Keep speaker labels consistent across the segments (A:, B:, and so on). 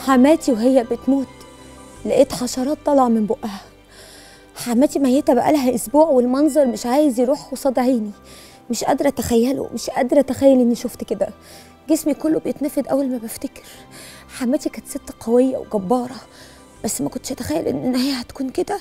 A: حماتي وهي بتموت لقيت حشرات طالعه من بقها حماتي ميته بقالها اسبوع والمنظر مش عايز يروح قصاد عيني مش قادره اتخيله مش قادره اتخيل اني شفت كده جسمي كله بيتنفض اول ما بفتكر حماتي كانت ست قويه وجباره بس ما كنتش اتخيل ان هي هتكون كده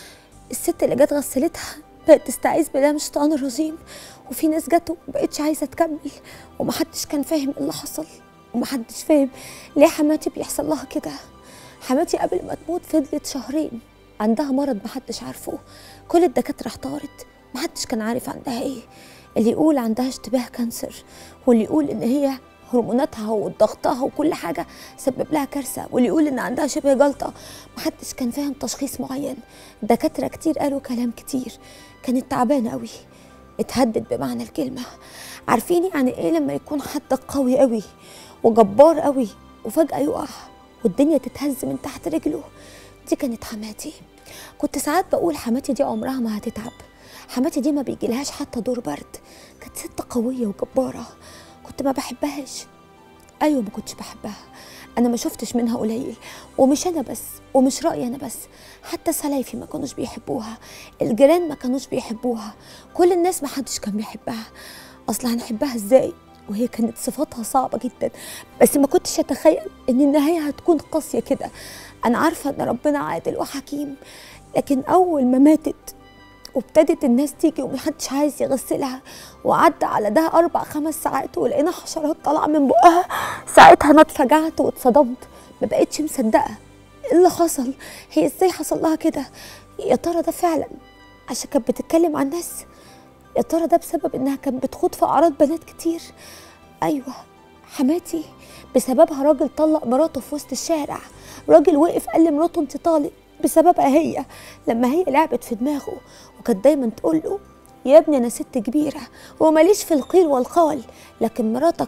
A: الست اللي جت غسلتها بقت تستعيذ بالله من الشيطان الرجيم وفي ناس جت ومبقتش عايزه تكمل ومحدش كان فاهم ايه اللي حصل ومحدش فاهم ليه حماتي بيحصل لها كده حماتي قبل ما تموت فضلت شهرين عندها مرض محدش عارفه كل الدكاتره احتارت محدش كان عارف عندها ايه اللي يقول عندها اشتباه كانسر واللي يقول ان هي هرموناتها وضغطها وكل حاجه سبب لها كارثه واللي يقول ان عندها شبه جلطه محدش كان فاهم تشخيص معين دكاتره كتير قالوا كلام كتير كانت تعبانه قوي اتهدد بمعنى الكلمه عارفين يعني ايه لما يكون حد قوي قوي وجبار قوي وفجاه يقع والدنيا تتهز من تحت رجله دي كانت حماتي كنت ساعات بقول حماتي دي عمرها ما هتتعب حماتي دي ما بيجيلهاش حتى دور برد كانت ست قويه وجباره كنت ما بحبهاش ايوه ما كنتش بحبها انا ما شفتش منها قليل ومش انا بس ومش رايي انا بس حتى سلايفي ما كانوش بيحبوها الجيران ما كانوش بيحبوها كل الناس ما حدش كان بيحبها اصل هنحبها ازاي وهي كانت صفاتها صعبه جدا بس ما كنتش اتخيل ان النهايه هتكون قاسيه كده انا عارفه ان ربنا عادل وحكيم لكن اول ما ماتت وابتدت الناس تيجي ومحدش عايز يغسلها وعدى على ده اربع خمس ساعات ولقينا حشرات طالعه من بقها ساعتها انا اتفجعت واتصدمت ما بقتش مصدقه ايه اللي حصل هي ازاي حصل لها كده يا ترى ده فعلا عشان كانت بتتكلم عن الناس يا ترى ده بسبب انها كانت بتخوض في اعراض بنات كتير ايوه حماتي بسببها راجل طلق مراته في وسط الشارع راجل وقف قال لمراته انت طالق بسببها هي لما هي لعبت في دماغه وكانت دايما تقول له يا ابني انا ست كبيره وماليش في القيل والقال لكن مراتك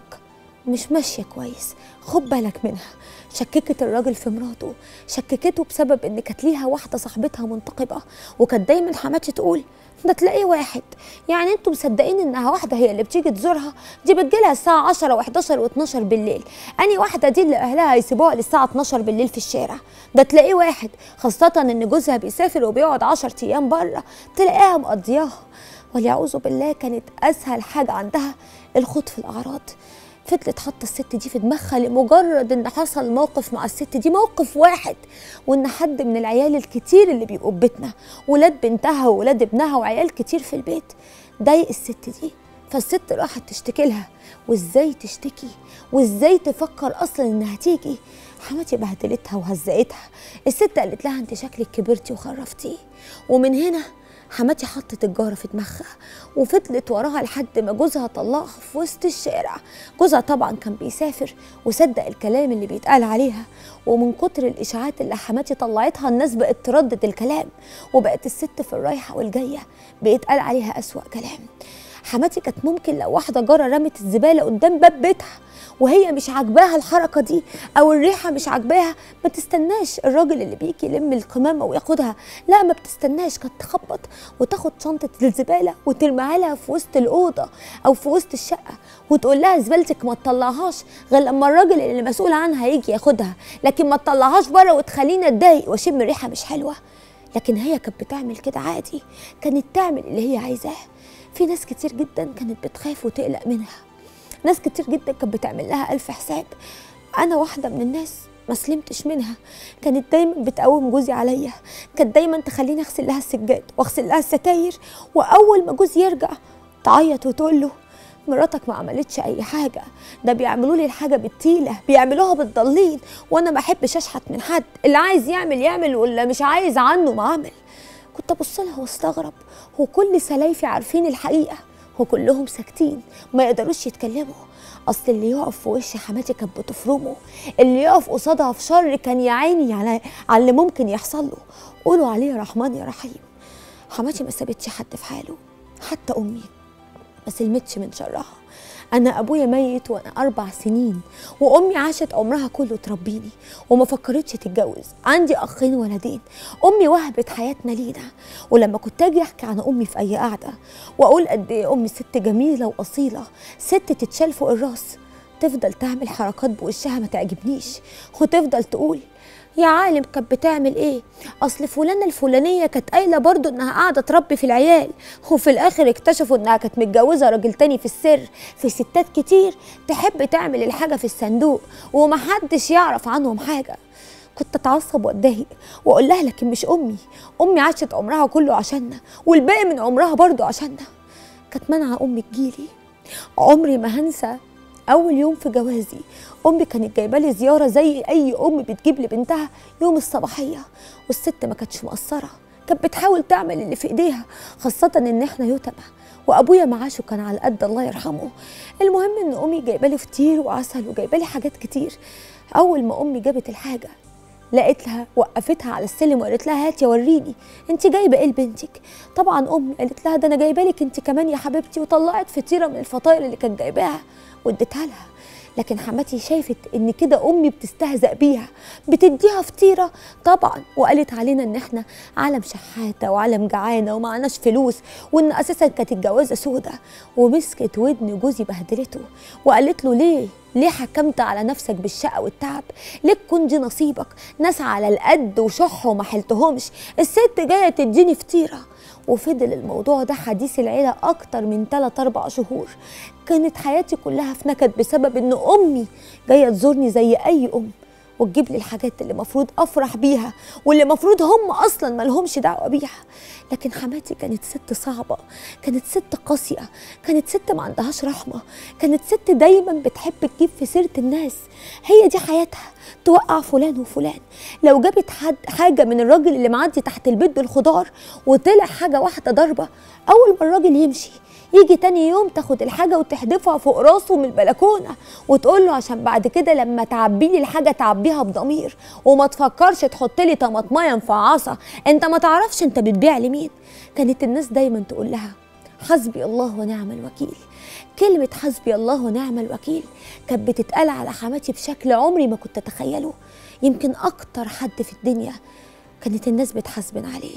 A: مش ماشيه كويس خد بالك منها شككت الراجل في مراته شككته بسبب ان كانت ليها واحده صاحبتها منتقبه وكانت دايما حماتي تقول ده تلاقيه واحد يعني انتوا مصدقين انها واحده هي اللي بتيجي تزورها دي بتجيلها الساعه 10 و11 و12 بالليل اني واحده دي اللي اهلها هيسيبوها للساعه 12 بالليل في الشارع ده تلاقيه واحد خاصه ان جوزها بيسافر وبيقعد 10 ايام بره تلاقيها مقضياها وليعوذ بالله كانت اسهل حاجه عندها الخوض في الاعراض فضلت حاطه الست دي في دماغها لمجرد ان حصل موقف مع الست دي موقف واحد وان حد من العيال الكتير اللي بيبقوا في بيتنا ولاد بنتها وولاد ابنها وعيال كتير في البيت ضايق الست دي فالست راحت تشتكي لها وازاي تشتكي وازاي تفكر اصلا انها تيجي حماتي بهدلتها وهزقتها الست قالت لها انت شكلك كبرتي وخرفتي ومن هنا حماتي حطت الجارة في دماغها وفضلت وراها لحد ما جوزها طلقها في وسط الشارع جوزها طبعا كان بيسافر وصدق الكلام اللي بيتقال عليها ومن كتر الإشاعات اللي حماتي طلعتها الناس بقت تردد الكلام وبقت الست في الرايحة والجاية بيتقال عليها أسوأ كلام حماتي كانت ممكن لو واحدة جارة رمت الزبالة قدام باب بيتها وهي مش عاجباها الحركه دي او الريحه مش عاجباها ما تستناش الراجل اللي بيجي يلم القمامه وياخدها لا ما بتستناش كانت تخبط وتاخد شنطه الزباله وترميها لها في وسط الاوضه او في وسط الشقه وتقول لها زبالتك ما تطلعهاش غير لما الراجل اللي مسؤول عنها يجي ياخدها لكن ما تطلعهاش بره وتخليني اتضايق واشم ريحه مش حلوه لكن هي كانت بتعمل كده عادي كانت تعمل اللي هي عايزاه في ناس كتير جدا كانت بتخاف وتقلق منها ناس كتير جدا كانت بتعمل لها ألف حساب أنا واحدة من الناس ما سلمتش منها كانت دايما بتقوم جوزي عليا كانت دايما تخليني اغسل لها السجاد واغسل لها الستاير واول ما جوزي يرجع تعيط وتقول له مراتك ما عملتش اي حاجه ده بيعملوا لي الحاجه بالتيله بيعملوها بالضلين وانا ما احبش اشحت من حد اللي عايز يعمل يعمل واللي مش عايز عنه ما عمل كنت ابص لها واستغرب هو كل سلايفي عارفين الحقيقه وكلهم ساكتين ما يقدروش يتكلموا اصل اللي يقف في وش حماتي كانت بتفرمه اللي يقف قصادها في شر كان يا عيني على على اللي ممكن يحصل له قولوا عليه يا رحمن يا رحيم حماتي ما سابتش حد في حاله حتى امي ما سلمتش من شرها انا ابويا ميت وانا اربع سنين وامي عاشت عمرها كله تربيني وما فكرتش تتجوز عندي اخين ولدين امي وهبت حياتنا لينا ولما كنت اجي احكي عن امي في اي قعده واقول قد ايه امي ست جميله واصيله ست تتشال فوق الراس تفضل تعمل حركات بوشها ما تعجبنيش وتفضل تقول يا عالم كانت بتعمل ايه اصل فلانه الفلانيه كانت قايله برضو انها قاعده تربي في العيال وفي الاخر اكتشفوا انها كانت متجوزه راجل تاني في السر في ستات كتير تحب تعمل الحاجه في الصندوق ومحدش يعرف عنهم حاجه كنت اتعصب واتضايق واقول لها لكن مش امي امي عاشت عمرها كله عشاننا والباقي من عمرها برضو عشاننا كانت مانعه امي تجيلي عمري ما هنسى اول يوم في جوازي امي كانت جايبه لي زياره زي اي ام بتجيب لبنتها يوم الصباحيه والست ما كانتش مقصره كانت بتحاول تعمل اللي في ايديها خاصه ان احنا يتامى وابويا معاشه كان على قد الله يرحمه المهم ان امي جايبه لي فطير وعسل وجايبه لي حاجات كتير اول ما امي جابت الحاجه لقيت لها وقفتها على السلم وقالت لها هاتي وريني انت جايبه ايه لبنتك طبعا امي قالت لها ده انا جايبه لك انت كمان يا حبيبتي وطلعت فطيره من الفطاير اللي كانت جايباها واديتها لها لكن حماتي شافت ان كده امي بتستهزأ بيها بتديها فطيره طبعا وقالت علينا ان احنا عالم شحاته وعالم جعانه ومعناش فلوس وان اساسا كانت الجوازه سودة ومسكت ودن جوزي بهدلته وقالت له ليه ليه حكمت على نفسك بالشقة والتعب؟ ليه تكون دي نصيبك؟ ناس على القد وشح وما حلتهمش، الست جاية تديني فطيرة، وفضل الموضوع ده حديث العيلة أكتر من 3 أربع شهور كانت حياتي كلها في نكد بسبب إن أمي جاية تزورني زي أي أم وتجيب لي الحاجات اللي المفروض افرح بيها واللي المفروض هم اصلا ما لهمش دعوه بيها لكن حماتي كانت ست صعبه كانت ست قاسيه كانت ست ما عندهاش رحمه كانت ست دايما بتحب تجيب في سيره الناس هي دي حياتها توقع فلان وفلان لو جابت حد حاجه من الراجل اللي معدي تحت البيت بالخضار وطلع حاجه واحده ضربه اول ما الراجل يمشي يجي تاني يوم تاخد الحاجه وتحدفها فوق راسه من البلكونه وتقول له عشان بعد كده لما تعبي لي الحاجه تعبيها بضمير وما تفكرش تحط لي طماطمايه مفعصه انت ما تعرفش انت بتبيع لمين كانت الناس دايما تقول لها حسبي الله ونعم الوكيل كلمة حسبي الله ونعم الوكيل كانت بتتقال على حماتي بشكل عمري ما كنت أتخيله يمكن أكتر حد في الدنيا كانت الناس بتحاسبن عليه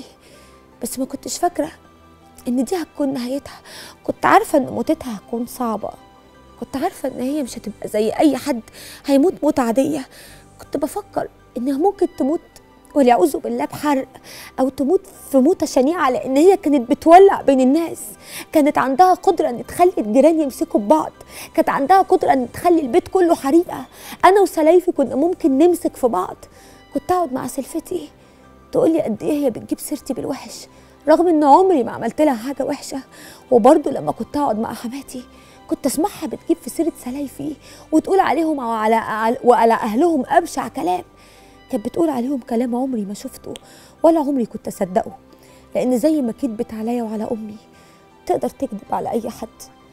A: بس ما كنتش فاكرة إن دي هتكون نهايتها كنت عارفة إن موتتها هتكون صعبة كنت عارفة إن هي مش هتبقى زي أي حد هيموت موتة عادية كنت بفكر إنها ممكن تموت واليعوذ بالله بحرق او تموت في موته شنيعه لان هي كانت بتولع بين الناس كانت عندها قدره ان تخلي الجيران يمسكوا ببعض كانت عندها قدره ان تخلي البيت كله حريقه انا وسلايفي كنا ممكن نمسك في بعض كنت اقعد مع سلفتي تقول لي قد ايه هي بتجيب سيرتي بالوحش رغم ان عمري ما عملت لها حاجه وحشه وبرضه لما كنت اقعد مع حماتي كنت اسمعها بتجيب في سيره سلايفي وتقول عليهم وعلى وعلى اهلهم ابشع كلام كانت بتقول عليهم كلام عمري ما شفته ولا عمري كنت اصدقه لان زي ما كدبت عليا وعلى امي تقدر تكذب على اي حد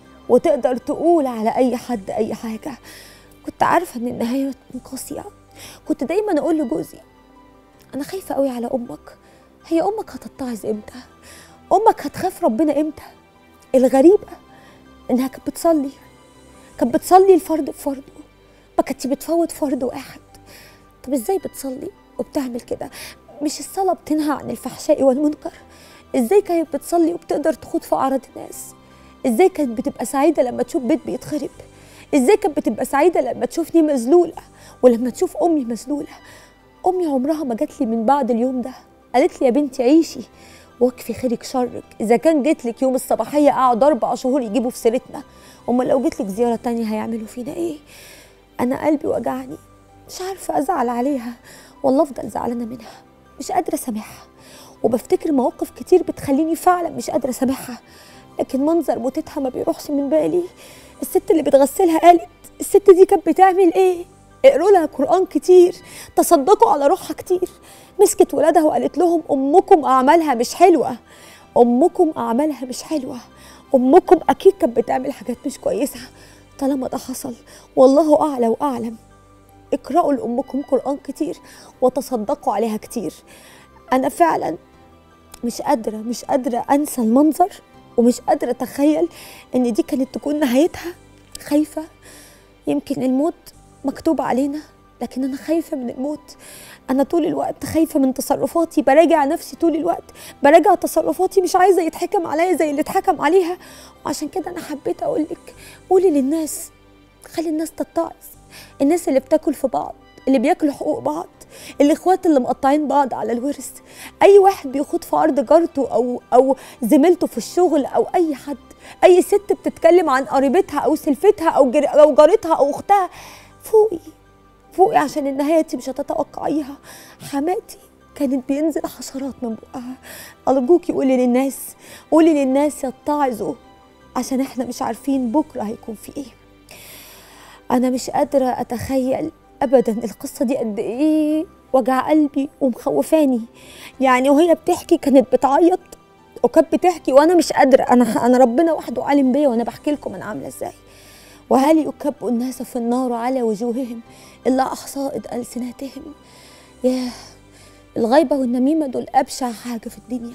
A: وتقدر تقول على اي حد اي حاجه كنت عارفه ان النهايه تكون قاسيه كنت دايما اقول لجوزي انا خايفه قوي على امك هي امك هتتعظ امتى امك هتخاف ربنا امتى الغريبه انها كانت بتصلي كانت بتصلي الفرد بفرضه ما كانتش بتفوت فرض واحد طب ازاي بتصلي وبتعمل كده مش الصلاة بتنهى عن الفحشاء والمنكر ازاي كانت بتصلي وبتقدر تخوض في أعراض الناس ازاي كانت بتبقى سعيدة لما تشوف بيت بيتخرب ازاي كانت بتبقى سعيدة لما تشوفني مذلولة ولما تشوف أمي مذلولة أمي عمرها ما جات لي من بعد اليوم ده قالت لي يا بنتي عيشي واكفي خيرك شرك إذا كان جيت لك يوم الصباحية قعد أربع شهور يجيبوا في سيرتنا أمال لو جيت لك زيارة تانية هيعملوا فينا إيه أنا قلبي وجعني مش عارفة أزعل عليها والله أفضل زعلانة منها مش قادرة أسامحها وبفتكر مواقف كتير بتخليني فعلا مش قادرة أسامحها لكن منظر موتتها ما بيروحش من بالي الست اللي بتغسلها قالت الست دي كانت بتعمل ايه اقروا لها قرآن كتير تصدقوا على روحها كتير مسكت ولادها وقالت لهم أمكم أعمالها مش حلوة أمكم أعمالها مش حلوة أمكم أكيد كانت بتعمل حاجات مش كويسة طالما ده حصل والله أعلى وأعلم اقرأوا لأمكم قرآن كتير وتصدقوا عليها كتير أنا فعلا مش قادرة مش قادرة أنسى المنظر ومش قادرة أتخيل إن دي كانت تكون نهايتها خايفة يمكن الموت مكتوب علينا لكن أنا خايفة من الموت أنا طول الوقت خايفة من تصرفاتي براجع نفسي طول الوقت براجع تصرفاتي مش عايزة يتحكم عليا زي اللي اتحكم عليها وعشان كده أنا حبيت أقولك قولي للناس خلي الناس تتعظ الناس اللي بتاكل في بعض اللي بياكلوا حقوق بعض الاخوات اللي مقطعين بعض على الورث اي واحد بيخوض في عرض جارته او او زميلته في الشغل او اي حد اي ست بتتكلم عن قريبتها او سلفتها او جر... او جارتها او اختها فوقي فوقي عشان النهايه دي مش هتتوقعيها حماتي كانت بينزل حشرات من بقها ارجوكي قولي للناس قولي للناس يتعظوا عشان احنا مش عارفين بكره هيكون في ايه انا مش قادره اتخيل ابدا القصه دي قد ايه وجع قلبي ومخوفاني يعني وهي بتحكي كانت بتعيط وكانت بتحكي وانا مش قادره انا انا ربنا وحده عالم بيا وانا بحكي لكم انا عامله ازاي وهل يكب الناس في النار على وجوههم الا حصائد السنتهم ياه الغيبه والنميمه دول ابشع حاجه في الدنيا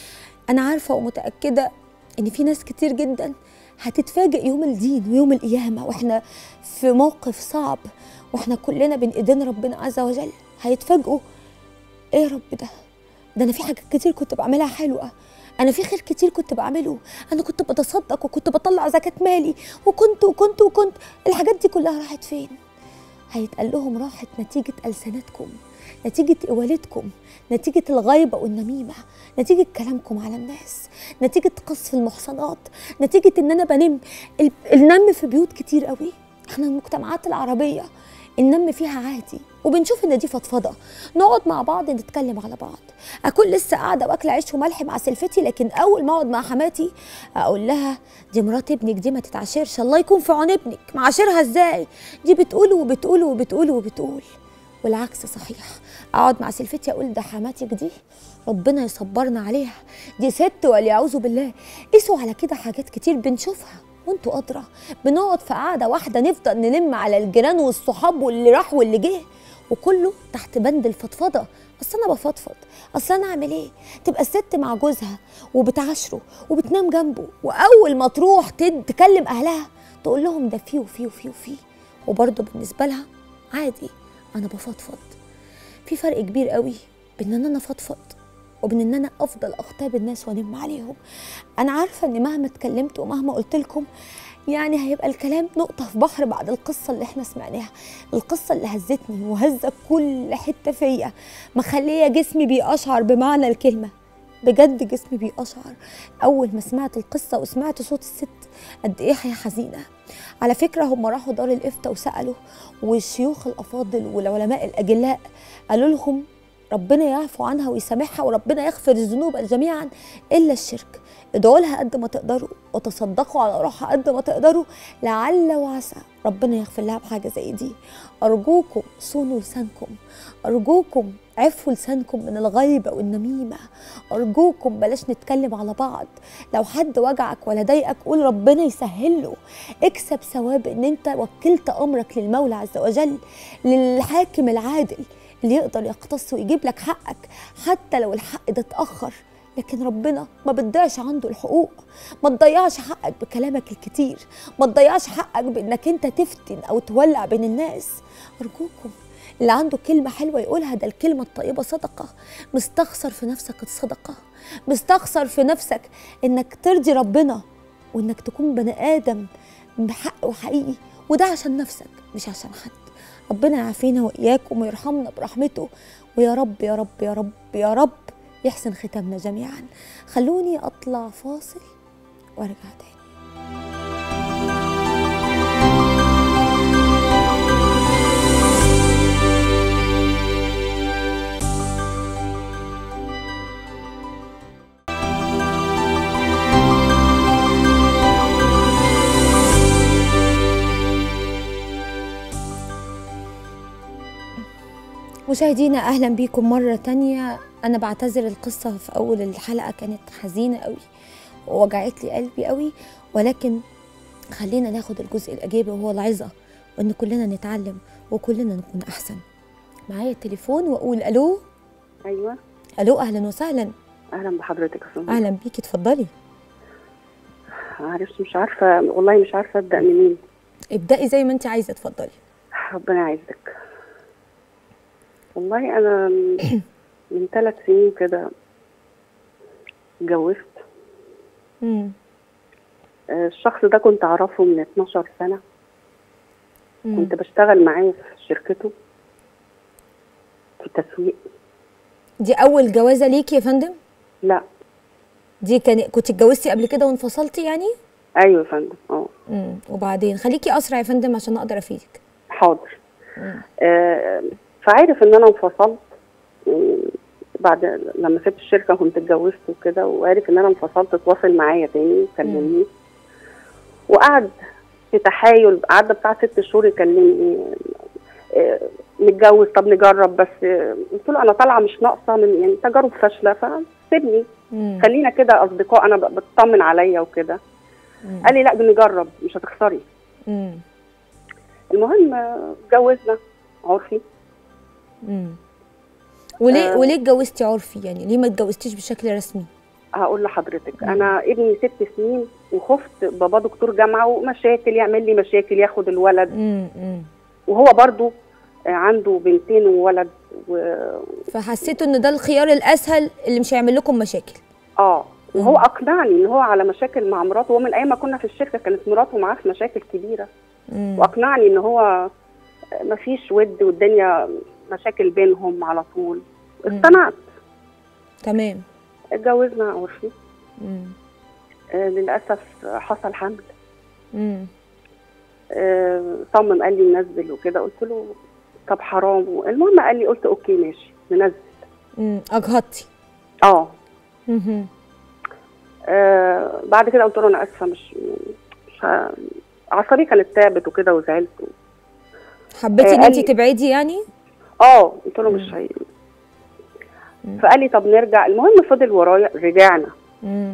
A: انا عارفه ومتاكده ان في ناس كتير جدا هتتفاجئ يوم الدين ويوم القيامه واحنا في موقف صعب واحنا كلنا بين ايدين ربنا عز وجل هيتفاجئوا ايه يا رب ده ده انا في حاجات كتير كنت بعملها حلوه انا في خير كتير كنت بعمله انا كنت بتصدق وكنت بطلع زكاه مالي وكنت وكنت وكنت الحاجات دي كلها راحت فين هيتقال لهم راحت نتيجه السنتكم نتيجة إوالتكم نتيجة الغيبة والنميمة نتيجة كلامكم على الناس نتيجة قصف المحصنات نتيجة إن أنا بنم النم في بيوت كتير قوي احنا المجتمعات العربية النم فيها عادي وبنشوف ان دي فضفضه نقعد مع بعض نتكلم على بعض اكون لسه قاعده واكله عيش وملح مع سلفتي لكن اول ما اقعد مع حماتي اقول لها دي مرات ابنك دي ما تتعاشرش الله يكون في عون ابنك معاشرها ازاي دي بتقول وبتقول وبتقول وبتقول والعكس صحيح اقعد مع سلفتي اقول ده حماتك دي ربنا يصبرنا عليها دي ست وليعوذ بالله قيسوا على كده حاجات كتير بنشوفها وانتوا ادرى بنقعد في قعده واحده نفضل نلم على الجيران والصحاب واللي راح واللي جه وكله تحت بند الفضفضه اصل انا بفضفض اصل انا اعمل ايه تبقى الست مع جوزها وبتعاشره وبتنام جنبه واول ما تروح تكلم اهلها تقول لهم ده فيه وفيه وفيه وفيه وبرضه بالنسبه لها عادي انا بفضفض في فرق كبير قوي بين ان انا فضفض وبين ان انا افضل اغتاب الناس وانم عليهم انا عارفه ان مهما اتكلمت ومهما قلت لكم يعني هيبقى الكلام نقطه في بحر بعد القصه اللي احنا سمعناها القصه اللي هزتني وهزت كل حته فيا مخليه جسمي بيقشعر بمعنى الكلمه بجد جسمي بيقشعر اول ما سمعت القصه وسمعت صوت الست قد ايه هي حزينه على فكره هم راحوا دار الافتاء وسالوا والشيوخ الافاضل والعلماء الاجلاء قالوا لهم ربنا يعفو عنها ويسامحها وربنا يغفر الذنوب جميعا الا الشرك ادعوا لها قد ما تقدروا وتصدقوا على روحها قد ما تقدروا لعل وعسى ربنا يغفر لها بحاجه زي دي ارجوكم صونوا لسانكم ارجوكم عفوا لسانكم من الغيبة والنميمة أرجوكم بلاش نتكلم على بعض لو حد وجعك ولا ضايقك قول ربنا يسهل له اكسب ثواب ان انت وكلت امرك للمولى عز وجل للحاكم العادل اللي يقدر يقتص ويجيب لك حقك حتى لو الحق ده اتأخر لكن ربنا ما بتضيعش عنده الحقوق ما تضيعش حقك بكلامك الكتير ما تضيعش حقك بانك انت تفتن او تولع بين الناس ارجوكم اللي عنده كلمة حلوة يقولها ده الكلمة الطيبة صدقة مستخسر في نفسك الصدقة مستخسر في نفسك انك ترضي ربنا وانك تكون بني آدم بحق وحقيقي وده عشان نفسك مش عشان حد ربنا يعافينا وإياكم ويرحمنا برحمته ويا رب يا رب يا رب يا رب يحسن ختامنا جميعا خلوني أطلع فاصل وارجع تاني مشاهدينا اهلا بيكم مره تانية انا بعتذر القصه في اول الحلقه كانت حزينه قوي ووجعت لي قلبي قوي ولكن خلينا ناخد الجزء الايجابي وهو العظه وان كلنا نتعلم وكلنا نكون احسن معايا التليفون واقول الو
B: ايوه
A: الو اهلا وسهلا
B: اهلا بحضرتك يا فندم
A: اهلا بيكي اتفضلي
B: معلش مش عارفه والله مش عارفه ابدا منين
A: ابدأي زي ما انت عايزه اتفضلي
B: ربنا يعزك والله انا من ثلاث سنين كده اتجوزت
A: امم
B: آه، الشخص ده كنت اعرفه من 12 سنه كنت بشتغل معاه في شركته في التسويق
A: دي اول جوازه ليكي يا فندم
B: لا
A: دي كان كنت اتجوزتي قبل كده وانفصلتي يعني
B: ايوه يا فندم اه
A: امم وبعدين خليكي اسرع يا فندم عشان اقدر افيدك
B: حاضر آه فعارف ان انا انفصلت آه، بعد لما سبت الشركه كنت اتجوزت وكده وعارف ان انا انفصلت اتواصل معايا تاني وكلمني وقعد في تحايل قعدنا بتاع ست شهور يكلمني آه، نتجوز طب نجرب بس آه، قلت له انا طالعه مش ناقصه من يعني تجارب فاشله فسيبني
A: امم
B: خلينا كده اصدقاء انا ب- بتطمن عليا وكده قال لي لا بنجرب مش هتخسري
A: امم
B: المهم آه، اتجوزنا عرفي
A: امم وليه
B: آه.
A: وليه اتجوزتي عرفي يعني ليه ما اتجوزتيش بشكل رسمي
B: هقول لحضرتك انا ابني ست سنين وخفت بابا دكتور جامعه ومشاكل يعمل لي مشاكل ياخد الولد
A: امم امم
B: وهو برضو آه، عنده بنتين وولد و...
A: فحسيتوا ان ده الخيار الاسهل اللي مش هيعمل لكم مشاكل
B: اه وهو اقنعني ان هو على مشاكل مع مراته وهو من ايام ما كنا في الشركه كانت مراته معاه في مشاكل كبيره
A: امم
B: واقنعني ان هو مفيش ود والدنيا مشاكل بينهم على طول اقتنعت
A: تمام
B: اتجوزنا عرفي
A: امم
B: آه للاسف حصل حمل
A: امم
B: آه، صمم قال لي ننزل وكده قلت له طب حرام المهم قال لي قلت اوكي ماشي ننزل
A: امم اجهضتي
B: اه
A: امم
B: آه، بعد كده قلت له انا اسفه مش مش ه- اعصابي كانت تعبت وكده وزعلت
A: حبيتي
B: آه،
A: ان
B: قال
A: انت
B: لي-
A: تبعدي يعني
B: اه قلت له مش هي فقال لي طب نرجع المهم فضل ورايا رجعنا
A: امم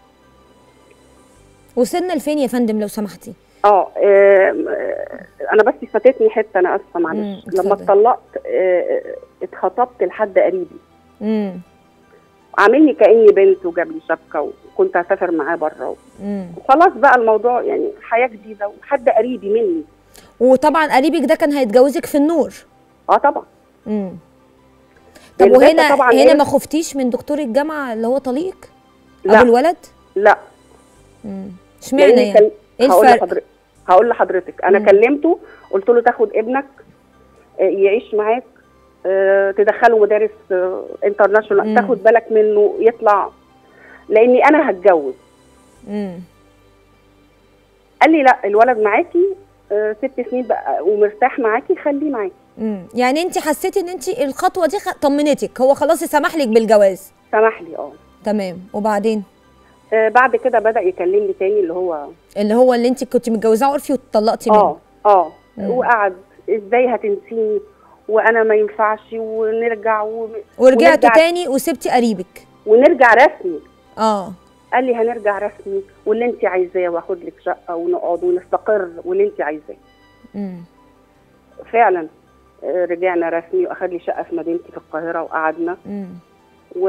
A: وصلنا لفين يا فندم لو سمحتي
B: اه آم، آه، انا بس فاتتني حته انا اسفه معلش
A: مم،
B: لما
A: اتفضل.
B: اتطلقت آه، اتخطبت لحد قريبي
A: امم
B: عاملني كاني بنت وجاب لي شبكه وكنت هسافر معاه بره
A: امم
B: وخلاص بقى الموضوع يعني حياه جديده وحد قريبي مني
A: وطبعا قريبك ده كان هيتجوزك في النور
B: اه طبعا
A: امم طب
B: الباشا
A: وهنا
B: طبعاً
A: هنا
B: عرف-
A: ما خفتيش من دكتور الجامعه اللي هو طليقك
B: لا.
A: ابو الولد
B: لا
A: امم اشمعنى
B: لأني
A: يعني
B: كان-
A: ايه
B: هقول
A: الفرق
B: لحضرتك هقول لحضرتك انا
A: مم.
B: كلمته قلت له تاخد ابنك آه، يعيش معاك آه، تدخله مدارس انترناشونال
A: مم.
B: تاخد بالك منه يطلع لاني انا هتجوز
A: امم
B: قال لي لا الولد معاكي آه، ست سنين بقى ومرتاح معاكي خليه معاكي
A: امم يعني انت حسيتي ان انت الخطوه دي خ- طمنتك هو خلاص سمح لك بالجواز
B: سمح لي اه
A: تمام وبعدين
B: آه، بعد كده بدا يكلمني تاني اللي هو
A: اللي هو اللي انت كنت متجوزاه عرفي واتطلقتي منه
B: اه اه
A: مم.
B: وقعد ازاي هتنسيني وانا ما ينفعش ونرجع و...
A: ورجعتوا
B: ونرجع-
A: تاني وسبتي قريبك
B: ونرجع رسمي
A: اه
B: قال لي هنرجع رسمي واللي انت عايزاه واخد لك شقه ونقعد ونستقر واللي انت عايزاه
A: امم
B: فعلا آه، رجعنا رسمي واخد لي شقه في مدينتي في القاهره وقعدنا
A: امم
B: و...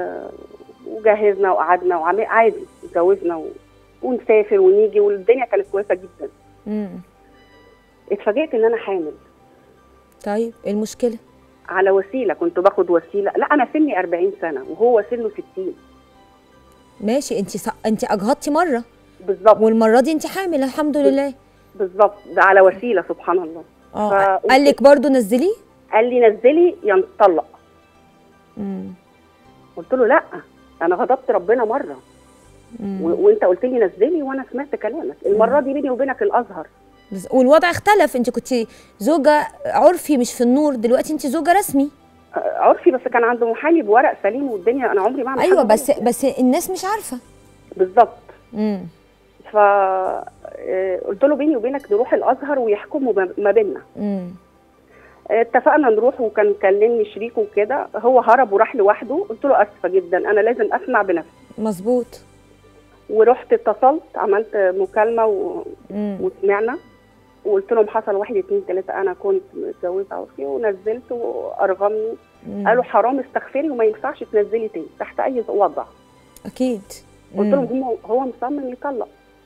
B: وجهزنا وقعدنا وعمل عادي اتجوزنا و... ونسافر ونيجي والدنيا كانت كويسه جدا
A: امم
B: اتفاجئت ان انا حامل
A: طيب ايه المشكله
B: على وسيله كنت باخد وسيله لا انا سني 40 سنه وهو سنه 60
A: ماشي انت ص... انت اجهضتي مره
B: بالظبط
A: والمره دي انت حامل الحمد لله
B: بالظبط ده على وسيله سبحان الله
A: اه
B: فقلت-
A: قال لك برضه نزليه
B: قال لي نزلي يا نطلق
A: امم
B: قلت له لا انا غضبت ربنا مره
A: امم
B: و... وانت قلت لي نزلي وانا سمعت كلامك المره دي بيني وبينك الازهر
A: بس- والوضع اختلف انت كنت زوجه عرفي مش في النور دلوقتي انت زوجه رسمي
B: آه، عرفي بس كان عنده محامي بورق سليم والدنيا انا عمري ما اعمل
A: ايوه
B: حاجة
A: بس
B: غلط.
A: بس الناس مش عارفه
B: بالظبط
A: امم
B: ف آه، قلت له بيني وبينك نروح الازهر ويحكموا ما- ما بيننا
A: امم
B: آه، اتفقنا نروح وكان كلمني شريكه وكده هو هرب وراح لوحده قلت له اسفه جدا انا لازم اسمع بنفسي
A: مظبوط
B: ورحت اتصلت عملت مكالمه و...
A: امم
B: وسمعنا وقلت لهم حصل واحد اتنين تلاته انا كنت متجوزه عرفي ونزلت وارغمني قالوا حرام استغفري وما ينفعش تنزلي تاني تحت اي وضع
A: اكيد
B: قلت
A: مم.
B: لهم هو هو مصمم يطلق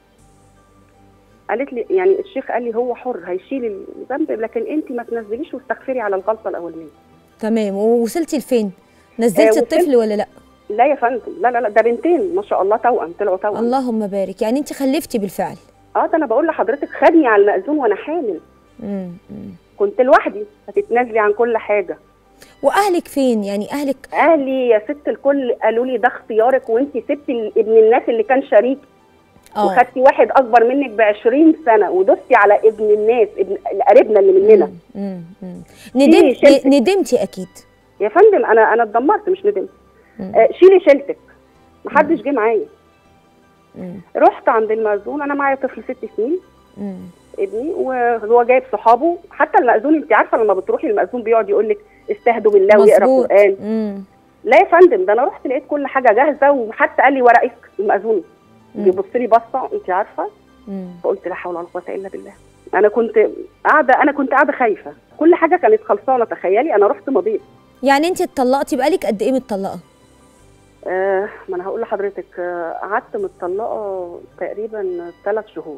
B: قالت لي يعني الشيخ قال لي هو حر هيشيل الذنب لكن انت ما تنزليش واستغفري على الغلطه الاولانيه
A: تمام ووصلتي لفين نزلتي
B: آه، وصلت-
A: الطفل ولا لا
B: لا يا فندم لا لا لا ده بنتين ما شاء الله توأم طلعوا توأم
A: اللهم بارك يعني انت خلفتي بالفعل
B: اه ده انا بقول لحضرتك خدني على المأذون وانا حامل
A: مم. مم.
B: كنت لوحدي هتتنازلي عن كل حاجه
A: واهلك فين يعني اهلك
B: اهلي يا ست الكل قالوا لي ده اختيارك وانت سبتي ال- ابن الناس اللي كان شريك
A: اه
B: وخدتي واحد اكبر منك ب 20 سنه ودوستي على ابن الناس ابن قريبنا اللي مننا
A: مم. مم. ندمت
B: شلتك.
A: ندمتي اكيد
B: يا فندم انا انا اتدمرت مش ندمت
A: مم.
B: آه شيلي شيلتك محدش جه معايا
A: مم.
B: رحت عند المأذون انا معايا طفل ست سنين
A: مم.
B: ابني وهو جايب صحابه حتى المأذون انت عارفه لما بتروحي المأذون بيقعد يقول لك استهدوا بالله ويقرا
A: مظبوط.
B: قرآن
A: مم.
B: لا يا فندم ده انا رحت لقيت كل حاجه جاهزه وحتى قال لي ورقك المأذون
A: مم.
B: بيبص لي بصه انت عارفه
A: مم.
B: فقلت لا حول ولا قوه الا بالله انا كنت قاعده انا كنت قاعده خايفه كل حاجه كانت خلصانه تخيلي انا رحت مضيت
A: يعني انت اتطلقتي بقالك قد ايه متطلقه
B: آه ما انا هقول لحضرتك آه، قعدت متطلقه تقريبا ثلاث شهور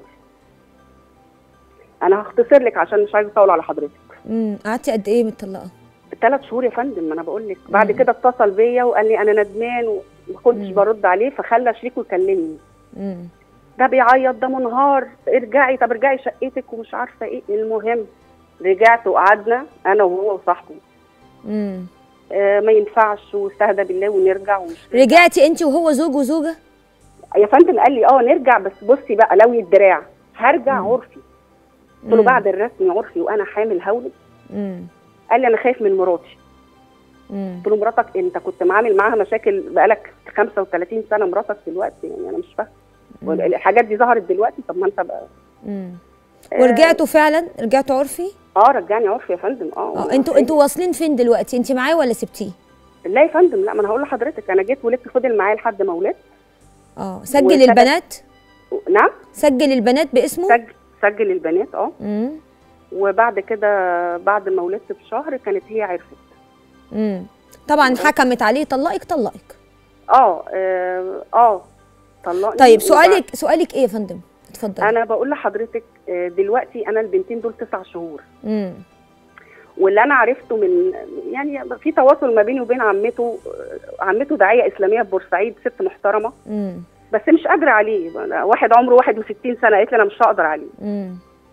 B: انا هختصر لك عشان مش عايزه اطول على حضرتك
A: امم قعدتي قد ايه متطلقه
B: ثلاث شهور يا فندم ما انا بقول لك بعد
A: مم.
B: كده اتصل بيا وقال لي انا ندمان وما كنتش
A: مم.
B: برد عليه فخلى شريكه يكلمني
A: امم
B: ده بيعيط ده منهار ارجعي طب ارجعي شقتك ومش عارفه ايه المهم رجعت وقعدنا انا وهو وصاحبه
A: امم
B: آه ما ينفعش واستهدى بالله ونرجع ومش
A: رجعتي انت وهو زوج وزوجه
B: يا فندم قال لي اه نرجع بس بصي بقى لوي الدراع هرجع
A: مم.
B: عرفي قلت له
A: مم.
B: بعد الرسمي عرفي وانا حامل هولد
A: امم
B: قال لي انا خايف من مراتي
A: امم
B: قلت له مراتك انت كنت معامل معاها مشاكل بقالك 35 سنه مراتك دلوقتي يعني انا مش فاهم الحاجات دي ظهرت دلوقتي طب ما انت بقى
A: امم
B: آه،
A: ورجعتوا فعلا رجعتوا عرفي
B: اه رجعني عرفي يا فندم اه
A: اه انتوا انتوا واصلين فين دلوقتي انت معاه ولا سبتيه
B: لا يا فندم لا ما انا هقول لحضرتك انا جيت ولدت فضل معايا لحد ما ولدت
A: اه سجل
B: وسبت-
A: البنات
B: نعم
A: سجل البنات باسمه
B: سجل سجل البنات اه
A: امم
B: وبعد كده بعد ما ولدت بشهر كانت هي عرفت
A: امم طبعا حكمت عليه طلقك طلقك
B: اه اه, آه طلقني
A: طيب
B: وبعد-
A: سؤالك سؤالك ايه يا فندم اتفضلي
B: انا بقول لحضرتك آه، دلوقتي انا البنتين دول تسع شهور
A: امم
B: واللي انا عرفته من يعني في تواصل ما بيني وبين عمته آه، عمته داعيه اسلاميه في بورسعيد ست محترمه
A: امم
B: بس مش قادره عليه أنا واحد عمره 61 سنه قالت لي انا مش هقدر عليه
A: امم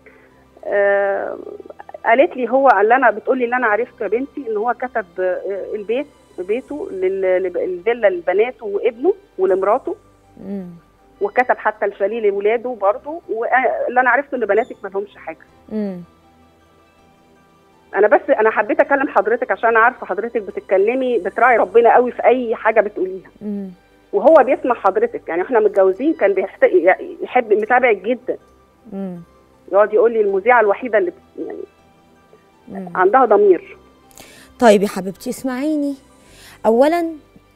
B: آه قالت لي هو اللي انا بتقول لي اللي انا عرفته يا بنتي ان هو كتب آه، البيت بيته لل- لب- الفيلا لبناته وابنه ولمراته
A: امم
B: وكتب حتى الشاليه لاولاده برضه واللي انا عرفته ان بناتك ما لهمش حاجه
A: امم
B: انا بس انا حبيت اكلم حضرتك عشان انا عارفه حضرتك بتتكلمي بتراعي ربنا قوي في اي حاجه بتقوليها
A: امم
B: وهو بيسمع حضرتك يعني احنا متجوزين كان بيحت... يحب متابعك جدا
A: امم
B: يقعد يقول لي المذيعه الوحيده اللي بت- يعني
A: مم.
B: عندها ضمير
A: طيب يا حبيبتي اسمعيني اولا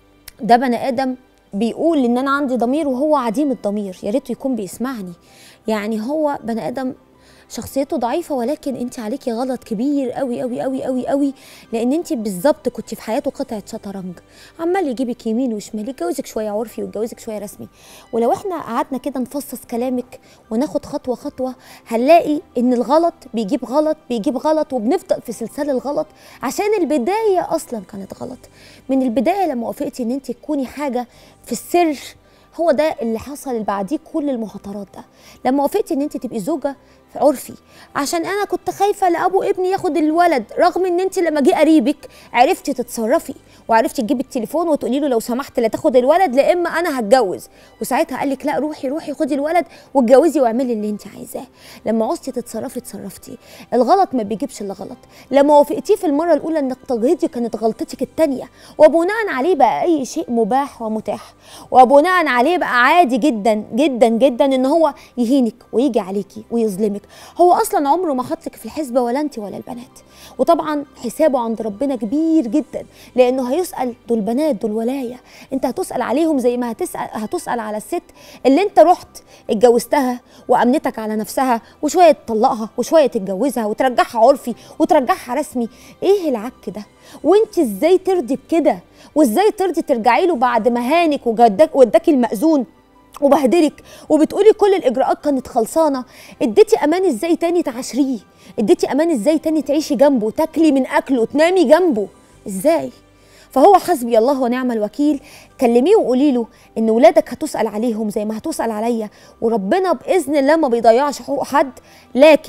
A: ده بني ادم بيقول ان انا عندي ضمير وهو عديم الضمير يا ريته يكون بيسمعني يعني هو بني ادم شخصيته ضعيفه ولكن انت عليكي غلط كبير قوي قوي قوي قوي قوي لان انت بالظبط كنت في حياته قطعه شطرنج عمال يجيبك يمين وشمال يتجوزك شويه عرفي ويتجوزك شويه رسمي ولو احنا قعدنا كده نفصص كلامك وناخد خطوه خطوه هنلاقي ان الغلط بيجيب غلط بيجيب غلط وبنفضل في سلسله الغلط عشان البدايه اصلا كانت غلط من البدايه لما وافقتي ان انت تكوني حاجه في السر هو ده اللي حصل اللي بعديه كل المهاترات ده لما وافقتي ان انت تبقي زوجه في عرفي عشان انا كنت خايفه لابو ابني ياخد الولد رغم ان انت لما جه قريبك عرفتي تتصرفي وعرفتي تجيبي التليفون وتقولي له لو سمحت لا تاخد الولد لا اما انا هتجوز وساعتها قال لك لا روحي روحي خدي الولد واتجوزي واعملي اللي انت عايزاه لما عوزتي تتصرفي اتصرفتي الغلط ما بيجيبش الا غلط لما وافقتيه في المره الاولى انك تجهضي كانت غلطتك الثانيه وبناء عليه بقى اي شيء مباح ومتاح وبناء عليه بقى عادي جدا جدا جدا ان هو يهينك ويجي عليكي ويظلمك هو اصلا عمره ما حطك في الحسبه ولا انت ولا البنات وطبعا حسابه عند ربنا كبير جدا لانه هيسال دول بنات دول ولايه انت هتسال عليهم زي ما هتسال هتسال على الست اللي انت رحت اتجوزتها وامنتك على نفسها وشويه تطلقها وشويه تتجوزها وترجعها عرفي وترجعها رسمي ايه العك ده وانت ازاي ترضي بكده وازاي ترضي ترجعي له بعد ما هانك وجدك واداكي المأذون وبهدلك وبتقولي كل الاجراءات كانت خلصانه اديتي امان ازاي تاني تعاشريه اديتي امان ازاي تاني تعيشي جنبه تاكلي من اكله تنامي جنبه ازاي فهو حسبي الله ونعم الوكيل كلميه وقولي له ان ولادك هتسال عليهم زي ما هتسال عليا وربنا باذن الله ما بيضيعش حقوق حد لكن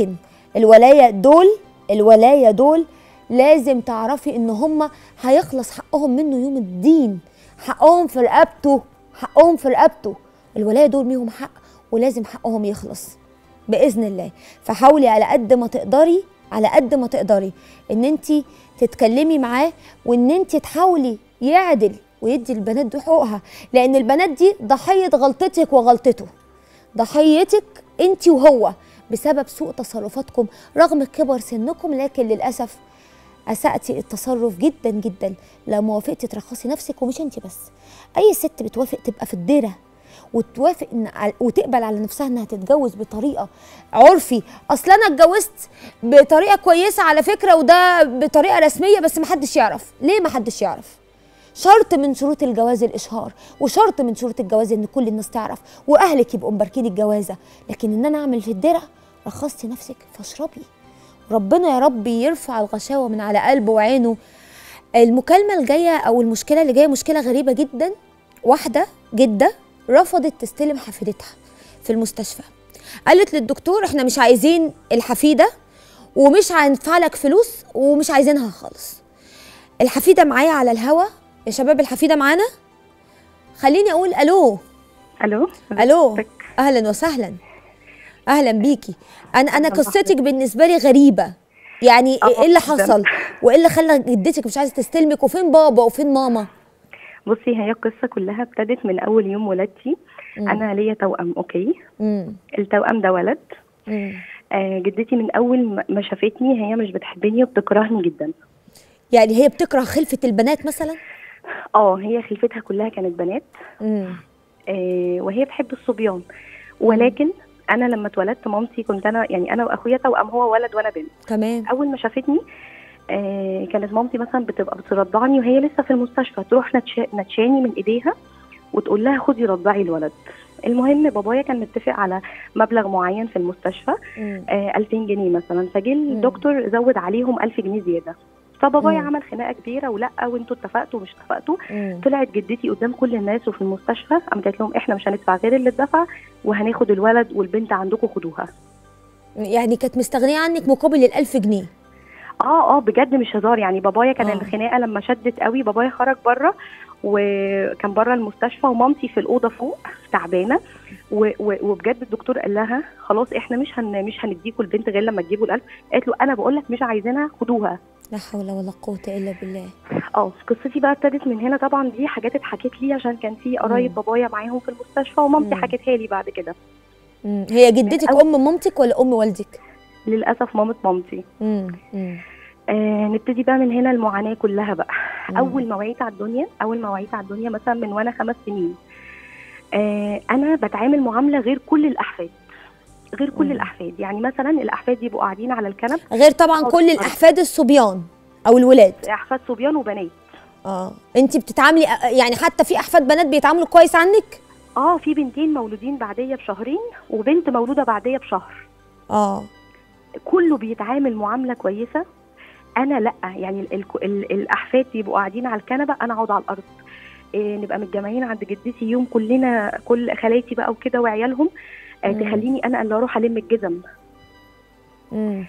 A: الولايه دول الولايه دول لازم تعرفي ان هم هيخلص حقهم منه يوم الدين حقهم في رقبته حقهم في رقبته الولايه دول ليهم حق ولازم حقهم يخلص باذن الله فحاولي على قد ما تقدري على قد ما تقدري ان انت تتكلمي معاه وان انت تحاولي يعدل ويدي البنات دي حقوقها لان البنات دي ضحيه غلطتك وغلطته ضحيتك انت وهو بسبب سوء تصرفاتكم رغم كبر سنكم لكن للاسف اساتي التصرف جدا جدا لما وافقتي ترخصي نفسك ومش انت بس اي ست بتوافق تبقى في الديره وتوافق ان على- وتقبل على نفسها انها تتجوز بطريقه عرفي اصل انا اتجوزت بطريقه كويسه على فكره وده بطريقه رسميه بس محدش يعرف ليه محدش يعرف شرط من شروط الجواز الاشهار وشرط من شروط الجواز ان كل الناس تعرف واهلك يبقوا مباركين الجوازه لكن ان انا اعمل في الدرع رخصتي نفسك فاشربي ربنا يا رب يرفع الغشاوه من على قلبه وعينه المكالمه الجايه او المشكله اللي جايه مشكله غريبه جدا واحده جده رفضت تستلم حفيدتها في المستشفى قالت للدكتور احنا مش عايزين الحفيده ومش هندفع لك فلوس ومش عايزينها خالص الحفيده معايا على الهوا يا شباب الحفيده معانا خليني اقول الو
C: الو
A: الو
C: ازيك؟
A: اهلا وسهلا اهلا بيكي انا انا
C: أهلاً
A: قصتك بالنسبه لي غريبه يعني
C: آه،
A: ايه اللي
C: جداً.
A: حصل وايه اللي خلى جدتك مش عايزه تستلمك وفين بابا وفين ماما
C: بصي هي القصه كلها ابتدت من اول يوم ولادتي انا ليا توأم اوكي
A: امم
C: التوأم ده ولد
A: امم
C: آه جدتي من اول ما- ما شافتني هي مش بتحبني وبتكرهني جدا
A: يعني هي بتكره خلفه البنات مثلا
C: اه هي خلفتها كلها كانت بنات
A: امم
C: آه وهي بتحب الصبيان ولكن انا لما اتولدت مامتي كنت انا يعني انا واخويا توأم هو ولد وانا بنت
A: تمام
C: اول ما شافتني آه كانت مامتي مثلا بتبقى بترضعني وهي لسه في المستشفى تروح نتشا- نتشاني من ايديها وتقول لها خدي رضعي الولد المهم بابايا كان متفق على مبلغ معين في المستشفى
A: مم.
C: آه 2000 جنيه مثلا فجه الدكتور زود عليهم 1000 جنيه زياده فبابايا
A: مم.
C: عمل خناقه كبيره ولا وانتوا اتفقتوا ومش اتفقتوا
A: مم.
C: طلعت جدتي قدام كل الناس وفي المستشفى قامت قالت لهم احنا مش هندفع غير اللي اتدفع وهناخد الولد والبنت عندكم خدوها
A: يعني كانت مستغنيه عنك مقابل الألف جنيه
C: اه اه بجد مش هزار يعني بابايا كان
A: آه.
C: آه. الخناقه لما شدت قوي بابايا خرج بره وكان بره المستشفى ومامتي في الاوضه فوق تعبانه و- و- وبجد الدكتور قال لها خلاص احنا مش هن مش هنديكوا البنت غير لما تجيبوا القلب قالت له انا بقول لك مش عايزينها خدوها
A: لا حول ولا قوه الا بالله
C: اه قصتي بقى ابتدت من هنا طبعا دي حاجات اتحكت لي عشان كان في قرايب
A: مم.
C: بابايا معاهم في المستشفى ومامتي
A: مم.
C: حكتها لي بعد كده
A: مم. هي جدتك
C: أول-
A: ام مامتك ولا ام والدك
C: للاسف مامة مامتي
A: مم. مم.
C: آه نبتدي بقى من هنا المعاناه كلها بقى
A: مم.
C: اول ما وعيت على الدنيا اول ما وعيت على الدنيا مثلا من وانا خمس سنين آه انا بتعامل معامله غير كل الاحفاد غير كل
A: مم.
C: الاحفاد يعني مثلا الاحفاد يبقوا قاعدين على الكنب
A: غير طبعا كل
C: طبعاً.
A: الاحفاد الصبيان او الولاد
C: احفاد صبيان وبنات
A: اه انت بتتعاملي يعني حتى في احفاد بنات بيتعاملوا كويس عنك
C: اه في بنتين مولودين بعديه بشهرين وبنت مولوده بعديه بشهر
A: اه
C: كله بيتعامل معامله كويسه انا لا يعني ال ال ال الاحفاد يبقوا قاعدين على الكنبه انا اقعد على الارض إيه نبقى متجمعين عند جدتي يوم كلنا كل خالاتي بقى وكده وعيالهم آه
A: مم.
C: تخليني انا اللي اروح الم الجزم
A: مم.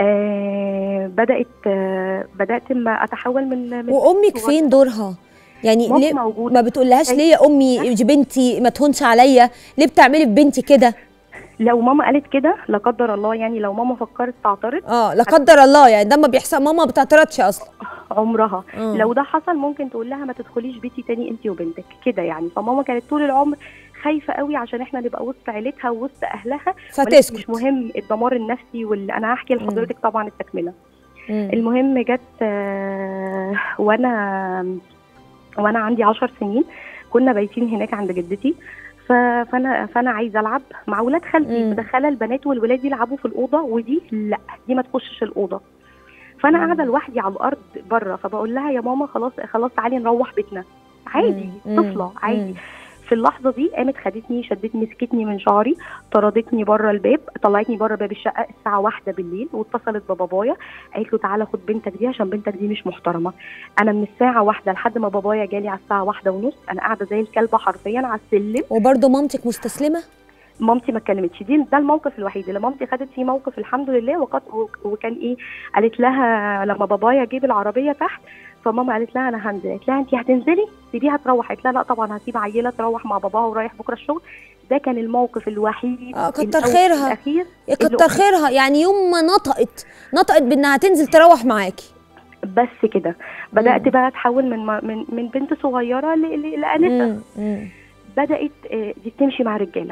C: آه بدات آه بدات ما اتحول من من
A: وامك فين دورها يعني
C: مامتي
A: ليه
C: موجوده
A: ما بتقولهاش ليه يا امي دي بنتي ما تهونش عليا ليه بتعملي في بنتي كده
C: لو ماما قالت كده لا قدر الله يعني لو ماما فكرت تعترض
A: اه لا قدر الله يعني ده ما بيحصل ماما ما بتعترضش اصلا
C: عمرها
A: آه.
C: لو ده حصل ممكن تقول لها ما تدخليش بيتي تاني انت وبنتك كده يعني فماما كانت طول العمر خايفه قوي عشان احنا نبقى وسط عيلتها ووسط اهلها ولكن
A: فتسكت
C: مش مهم الدمار النفسي واللي انا هحكي لحضرتك طبعا التكمله
A: مم.
C: المهم جت آه، وانا وانا عندي عشر سنين كنا بايتين هناك عند جدتي ف- فانا فانا عايزه العب مع ولاد خالتي
A: مم.
C: مدخله البنات والولاد يلعبوا في الاوضه ودي لا دي ما تخشش الاوضه فانا
A: مم.
C: قاعده لوحدي على الارض بره فبقول لها يا ماما خلاص خلاص تعالي نروح بيتنا عادي
A: مم.
C: طفله عادي
A: مم.
C: في اللحظه دي قامت خدتني شدتني مسكتني من شعري طردتني بره الباب طلعتني بره باب الشقه الساعه واحدة بالليل واتصلت ببابايا قالت له تعالى خد بنتك دي عشان بنتك دي مش محترمه انا من الساعه واحدة لحد ما بابايا جالي على الساعه واحدة ونص انا قاعده زي الكلبه حرفيا على السلم
A: وبرضه مامتك مستسلمه
C: مامتي ما اتكلمتش دي ده الموقف الوحيد اللي مامتي خدت فيه موقف الحمد لله وقد وكان ايه قالت لها لما بابايا جيب العربيه تحت فماما قالت لها انا هنزل قالت لها انت هتنزلي سيبيها تروح قالت لها لا طبعا هسيب عيله تروح مع باباها ورايح بكره الشغل ده كان الموقف الوحيد
A: اه كتر
C: الأول
A: خيرها
C: الاخير
A: يا
C: اللي
A: كتر خيرها يعني يوم ما نطقت نطقت بانها تنزل تروح معاكي
C: بس كده بدات
A: مم.
C: بقى اتحول من من من بنت صغيره ل- ل- لانسه
A: مم، مم.
C: بدات آه، دي تمشي مع رجاله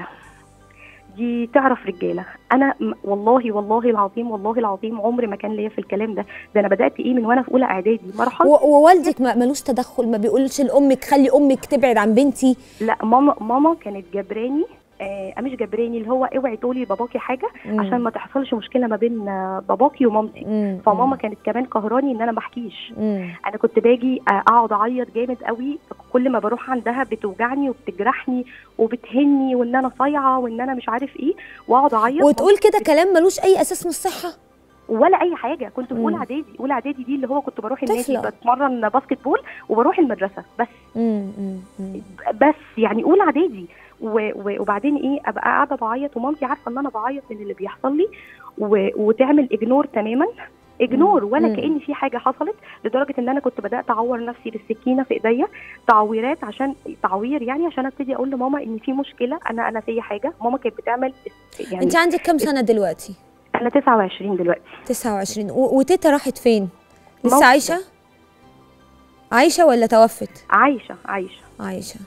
C: دي تعرف رجاله انا م- والله والله العظيم والله العظيم عمري ما كان ليا في الكلام ده ده انا بدات ايه من وانا في اولى اعدادي مرحله
A: و- ووالدك ما- ملوش تدخل ما بيقولش لامك خلي امك تبعد عن بنتي
C: لا ماما ماما كانت جبراني آه مش جبراني اللي هو اوعي تقولي لباباكي حاجه
A: مم.
C: عشان ما تحصلش مشكله ما بين آه، باباكي ومامتي
A: مم،
C: فماما كانت كمان قهراني ان انا ما احكيش
A: مم.
C: انا كنت باجي آه، اقعد اعيط جامد قوي كل ما بروح عندها بتوجعني وبتجرحني وبتهني وان انا صايعه وان انا مش عارف ايه واقعد اعيط
A: وتقول كده كلام ملوش اي اساس من الصحه
C: ولا اي حاجه كنت في اولى
A: مم.
C: اعدادي اولى اعدادي دي اللي هو كنت بروح النادي
A: طفلة.
C: بتمرن باسكت بول وبروح المدرسه بس
A: مم، مم، مم.
C: بس يعني اولى اعدادي و- و- وبعدين ايه ابقى قاعده بعيط ومامتي عارفه ان انا بعيط من اللي بيحصل لي و- وتعمل اجنور تماما اجنور ولا
A: مم.
C: كان في حاجه حصلت لدرجه ان انا كنت بدات اعور نفسي بالسكينه في ايديا تعويرات عشان تعوير يعني عشان ابتدي اقول لماما ان في مشكله انا انا في حاجه ماما كانت بتعمل يعني
A: انت عندك كام سنه دلوقتي
C: انا 29 دلوقتي
A: 29 و- وتيتا راحت فين لسه
C: موجودة.
A: عايشه عايشه ولا توفت
C: عايشه عايشه
A: عايشه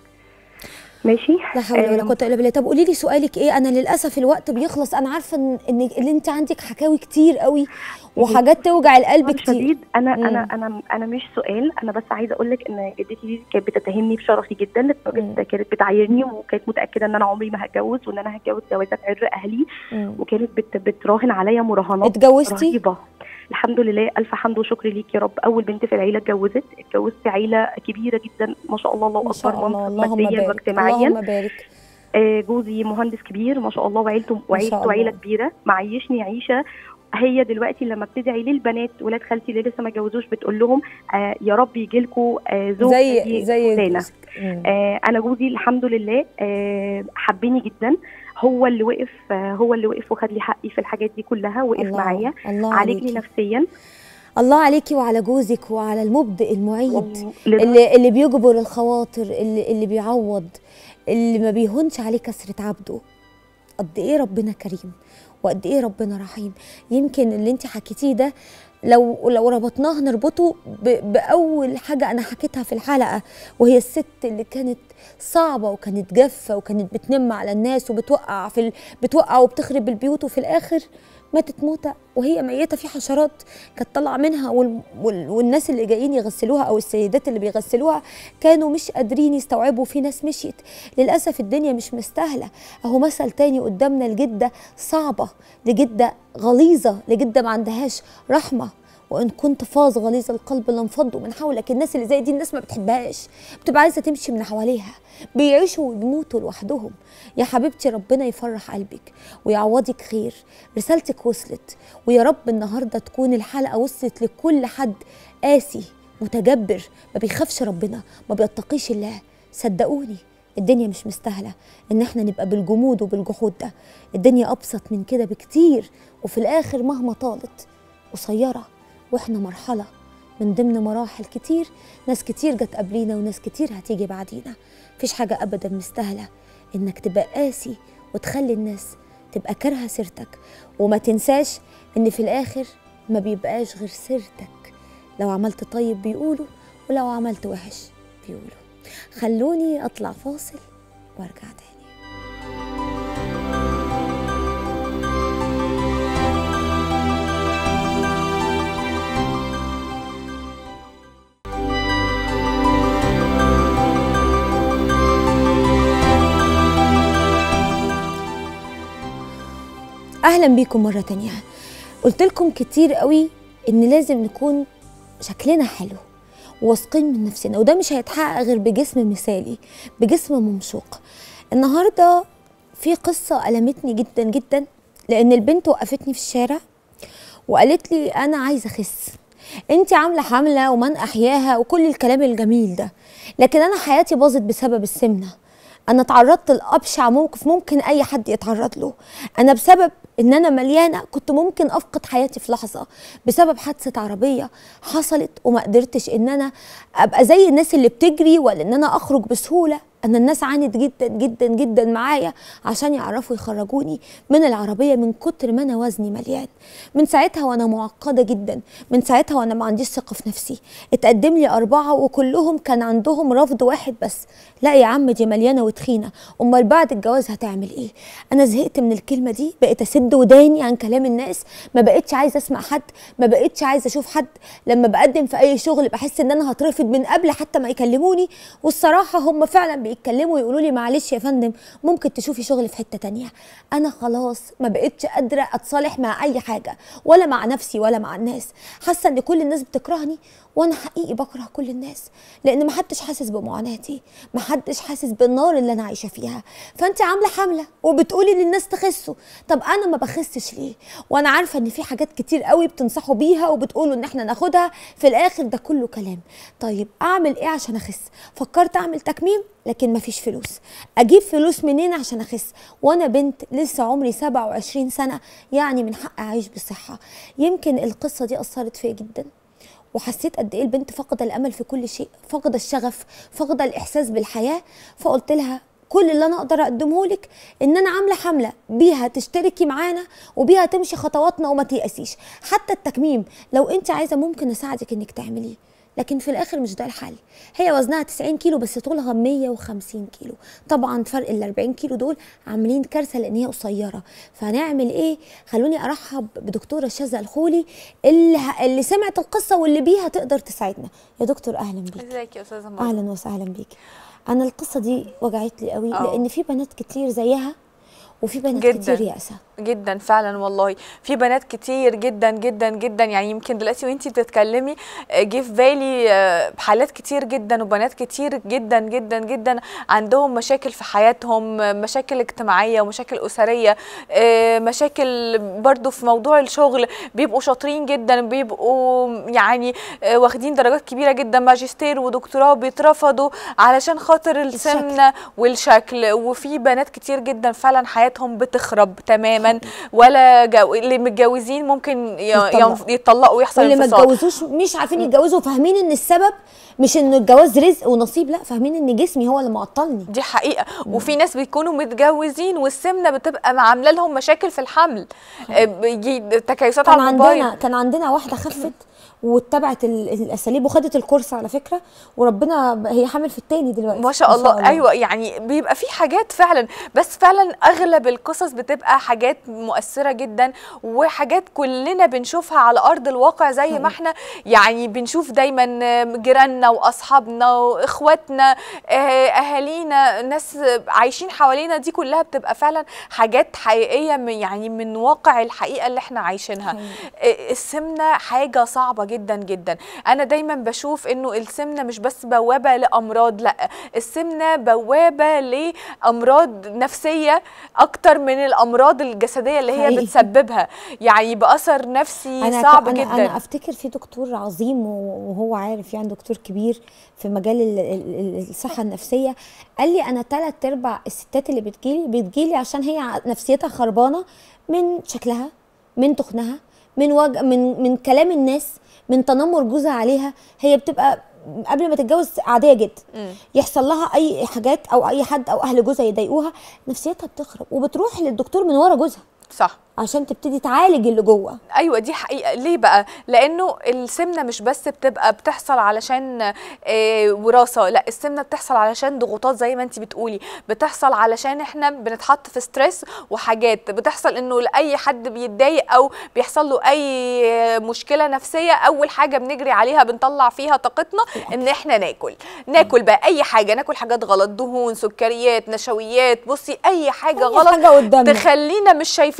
C: ماشي
A: لا حول ولا
C: آم،
A: قوه الا بالله طب قولي لي سؤالك ايه انا للاسف الوقت بيخلص انا عارفه ان ان اللي انت عندك حكاوي كتير قوي وحاجات توجع القلب
C: باختصار
A: كتير
C: شديد انا
A: مم.
C: انا انا انا مش سؤال انا بس عايزه اقول لك ان جدتي دي كانت بتتهمني بشرفي جدا لدرجه كانت بتعايرني وكانت متاكده ان انا عمري ما هتجوز وان انا هتجوز جوازه تعر اهلي
A: مم.
C: وكانت بت بتراهن عليا مراهنات
A: اتجوزتي
C: رهيبه الحمد لله الف حمد وشكر ليك يا رب اول بنت في العيله اتجوزت اتجوزت عيله كبيره جدا ما شاء الله الله
A: ما شاء
C: اكبر
A: الله
C: منصب
A: اللهم
C: ماديا
A: بارك
C: واجتماعيا
A: اللهم بارك
C: آه، جوزي مهندس كبير ما شاء الله وعيلته
A: شاء
C: وعيلته عيله
A: الله.
C: كبيره معيشني عيشه هي دلوقتي لما بتدعي للبنات ولاد خالتي اللي لسه ما اتجوزوش بتقول لهم آه يا رب يجي لكم آه زوج
A: زي زي
C: فلانة.
A: جوزك. مم.
C: آه انا جوزي الحمد لله آه حبني جدا هو اللي وقف آه هو اللي وقف وخد لي حقي في الحاجات دي كلها وقف
A: الله
C: معايا
A: الله
C: عالجني
A: عليكي
C: نفسيا
A: الله عليكي وعلى جوزك وعلى المبدئ المعيد
C: لدرجة-
A: اللي اللي بيجبر الخواطر اللي اللي بيعوض اللي ما بيهونش عليه كسرة عبده قد ايه ربنا كريم وقد ايه ربنا رحيم يمكن اللي انت حكيتيه ده لو لو ربطناه نربطه ب- باول حاجه انا حكيتها في الحلقه وهي الست اللي كانت صعبه وكانت جافه وكانت بتنم على الناس وبتوقع في ال... بتوقع وبتخرب البيوت وفي الاخر ماتت موتة وهي ميتة في حشرات كانت طالعة منها وال... وال... والناس اللي جايين يغسلوها أو السيدات اللي بيغسلوها كانوا مش قادرين يستوعبوا في ناس مشيت للأسف الدنيا مش مستاهلة أهو مثل تاني قدامنا لجدة صعبة لجدة غليظة لجدة ما عندهاش رحمة وان كنت فاظ غليظ القلب لانفضوا من حولك الناس اللي زي دي الناس ما بتحبهاش بتبقى عايزه تمشي من حواليها بيعيشوا ويموتوا لوحدهم يا حبيبتي ربنا يفرح قلبك ويعوضك خير رسالتك وصلت ويا رب النهارده تكون الحلقه وصلت لكل حد قاسي متجبر ما بيخافش ربنا ما بيتقيش الله صدقوني الدنيا مش مستاهله ان احنا نبقى بالجمود وبالجحود ده الدنيا ابسط من كده بكتير وفي الاخر مهما طالت قصيره واحنا مرحله من ضمن مراحل كتير ناس كتير جت قبلينا وناس كتير هتيجي بعدينا مفيش حاجه ابدا مستاهله انك تبقى قاسي وتخلي الناس تبقى كارهه سيرتك وما تنساش ان في الاخر ما بيبقاش غير سيرتك لو عملت طيب بيقولوا ولو عملت وحش بيقولوا خلوني اطلع فاصل وارجع تاني اهلا بيكم مره تانية قلت لكم كتير قوي ان لازم نكون شكلنا حلو واثقين من نفسنا وده مش هيتحقق غير بجسم مثالي بجسم ممشوق النهارده في قصه ألمتني جدا جدا لان البنت وقفتني في الشارع وقالت لي انا عايزه اخس انت عامله حمله ومن احياها وكل الكلام الجميل ده لكن انا حياتي باظت بسبب السمنه انا تعرضت لابشع موقف ممكن اي حد يتعرض له انا بسبب ان انا مليانه كنت ممكن افقد حياتي في لحظه بسبب حادثه عربيه حصلت وما قدرتش ان انا ابقى زي الناس اللي بتجري ولا ان انا اخرج بسهوله انا الناس عانت جدا جدا جدا معايا عشان يعرفوا يخرجوني من العربيه من كتر ما انا وزني مليان من ساعتها وانا معقده جدا من ساعتها وانا ما عنديش ثقه في نفسي اتقدم لي اربعه وكلهم كان عندهم رفض واحد بس لا يا عم دي مليانه وتخينه امال بعد الجواز هتعمل ايه انا زهقت من الكلمه دي بقيت اسد وداني عن كلام الناس ما بقتش عايزه اسمع حد ما بقتش عايزه اشوف حد لما بقدم في اي شغل بحس ان انا هترفض من قبل حتى ما يكلموني والصراحه هم فعلا بيتكلموا ويقولوا لي معلش يا فندم ممكن تشوفي شغل في حته تانية انا خلاص ما بقتش قادره اتصالح مع اي حاجه ولا مع نفسي ولا مع الناس حاسه ان كل الناس بتكرهني وانا حقيقي بكره كل الناس لان ما حدش حاسس بمعاناتي ما حدش حاسس بالنار اللي انا عايشه فيها فانت عامله حمله وبتقولي للناس تخسوا طب انا ما بخسش ليه وانا عارفه ان في حاجات كتير قوي بتنصحوا بيها وبتقولوا ان احنا ناخدها في الاخر ده كله كلام طيب اعمل ايه عشان اخس فكرت اعمل تكميم لكن مفيش فلوس اجيب فلوس منين عشان اخس وانا بنت لسه عمري 27 سنه يعني من حق اعيش بصحه يمكن القصه دي اثرت فيا جدا وحسيت قد ايه البنت فاقده الامل في كل شيء فاقده الشغف فاقده الاحساس بالحياه فقلت لها كل اللي انا اقدر اقدمه لك ان انا عامله حمله بيها تشتركي معانا وبيها تمشي خطواتنا وما تيأسيش حتى التكميم لو انت عايزه ممكن اساعدك انك تعمليه لكن في الاخر مش ده الحل هي وزنها 90 كيلو بس طولها 150 كيلو طبعا فرق ال 40 كيلو دول عاملين كارثه لان هي قصيره فهنعمل ايه خلوني ارحب بدكتوره شاذة الخولي اللي, ه- اللي سمعت القصه واللي بيها تقدر تساعدنا يا دكتور اهلا بيك
D: ازيك يا استاذه مريم
A: اهلا وسهلا بيك انا القصه دي وجعت لي قوي
D: آه.
A: لان في بنات كتير زيها وفي بنات
D: جداً.
A: كتير يائسه
D: جدا فعلا والله في بنات كتير جدا جدا جدا يعني يمكن دلوقتي وانتي بتتكلمي آه، جه في بالي آه، حالات كتير جدا وبنات كتير جدا جدا جدا عندهم مشاكل في حياتهم آه، مشاكل اجتماعيه ومشاكل اسريه آه، مشاكل برضو في موضوع الشغل بيبقوا شاطرين جدا بيبقوا يعني آه، واخدين درجات كبيره جدا ماجستير ودكتوراه بيترفضوا علشان خاطر السمنه والشكل وفي بنات كتير جدا فعلا حياتهم بتخرب تماما ولا جو... اللي متجوزين ممكن ي...
A: يتطلقوا.
D: ينف... يتطلقوا ويحصل
A: واللي ما
D: انفصال
A: اتجوزوش مش عارفين يتجوزوا فاهمين ان السبب مش ان الجواز رزق ونصيب لا فاهمين ان جسمي هو اللي معطلني
D: دي حقيقة وفي ناس بيكونوا متجوزين والسمنة بتبقى عاملة لهم مشاكل في الحمل آه، بيجي تكيسات
A: كان
D: على الموبايل
A: عندنا كان عندنا واحده خفت واتبعت ال- الاساليب وخدت الكورس على فكره وربنا ب- هي حامل في التاني دلوقتي
D: ما شاء الله ايوه يعني بيبقى في حاجات فعلا بس فعلا اغلب القصص بتبقى حاجات مؤثره جدا وحاجات كلنا بنشوفها على ارض الواقع زي ما احنا يعني بنشوف دايما جيراننا واصحابنا واخواتنا آه، اهالينا ناس عايشين حوالينا دي كلها بتبقى فعلا حاجات حقيقيه من يعني من واقع الحقيقه اللي احنا عايشينها آه، السمنه حاجه صعبه جدا جدا انا دايما بشوف انه السمنه مش بس بوابه لامراض لا السمنه بوابه لامراض نفسيه اكتر من الامراض الجسديه اللي هي
A: حقيقي.
D: بتسببها يعني باثر نفسي
A: أنا
D: صعب
A: أنا
D: جدا
A: انا افتكر في دكتور عظيم وهو عارف يعني دكتور كبير في مجال ال- ال- ال- الصحه النفسيه قال لي انا ثلاث ارباع الستات اللي بتجيلي بتجيلي عشان هي ع- نفسيتها خربانه من شكلها من تخنها من وج... من من كلام الناس من تنمر جوزها عليها هي بتبقى قبل ما تتجوز عاديه جدا
D: مم.
A: يحصل لها اي حاجات او اي حد او اهل جوزها يضايقوها نفسيتها بتخرب وبتروح للدكتور من ورا جوزها
D: صح
A: عشان تبتدي تعالج اللي جوه
D: ايوه دي حقيقه ليه بقى لانه السمنه مش بس بتبقى بتحصل علشان آه وراثه لا السمنه بتحصل علشان ضغوطات زي ما انت بتقولي بتحصل علشان احنا بنتحط في ستريس وحاجات بتحصل انه لاي حد بيتضايق او بيحصل له اي مشكله نفسيه اول حاجه بنجري عليها بنطلع فيها طاقتنا ان احنا ناكل ناكل بقى اي حاجه ناكل حاجات غلط دهون سكريات نشويات بصي اي حاجه
A: أي
D: غلط
A: حاجة قدامنا.
D: تخلينا مش شايفين احنا بناكل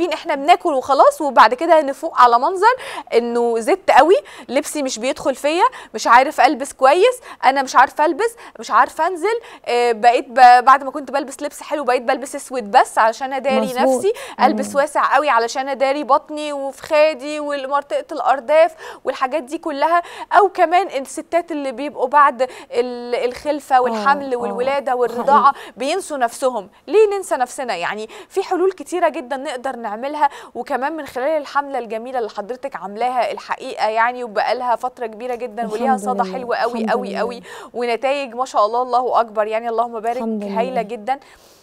D: بناكل وخلاص وبعد كده نفوق على منظر انه زدت قوي لبسي مش بيدخل فيا مش عارف البس كويس انا مش عارفه البس مش عارفه انزل آه، بقيت ب- بعد ما كنت بلبس لبس حلو بقيت بلبس اسود بس علشان اداري
A: مظبوط.
D: نفسي البس واسع قوي علشان اداري بطني وفخادي ومنطقه الارداف والحاجات دي كلها او كمان الستات اللي بيبقوا بعد ال- الخلفه والحمل
A: آه،
D: والولاده والرضاعه بينسوا نفسهم ليه ننسى نفسنا يعني في حلول كتيره جدا نقدر نعملها وكمان من خلال الحمله الجميله اللي حضرتك عاملاها الحقيقه يعني وبقالها فتره كبيره جدا وليها
A: الحمد
D: صدى
A: لله،
D: حلو قوي
A: الحمد
D: قوي
A: لله.
D: قوي ونتائج ما شاء الله الله اكبر يعني اللهم بارك
A: الحمد لله.
D: هايله جدا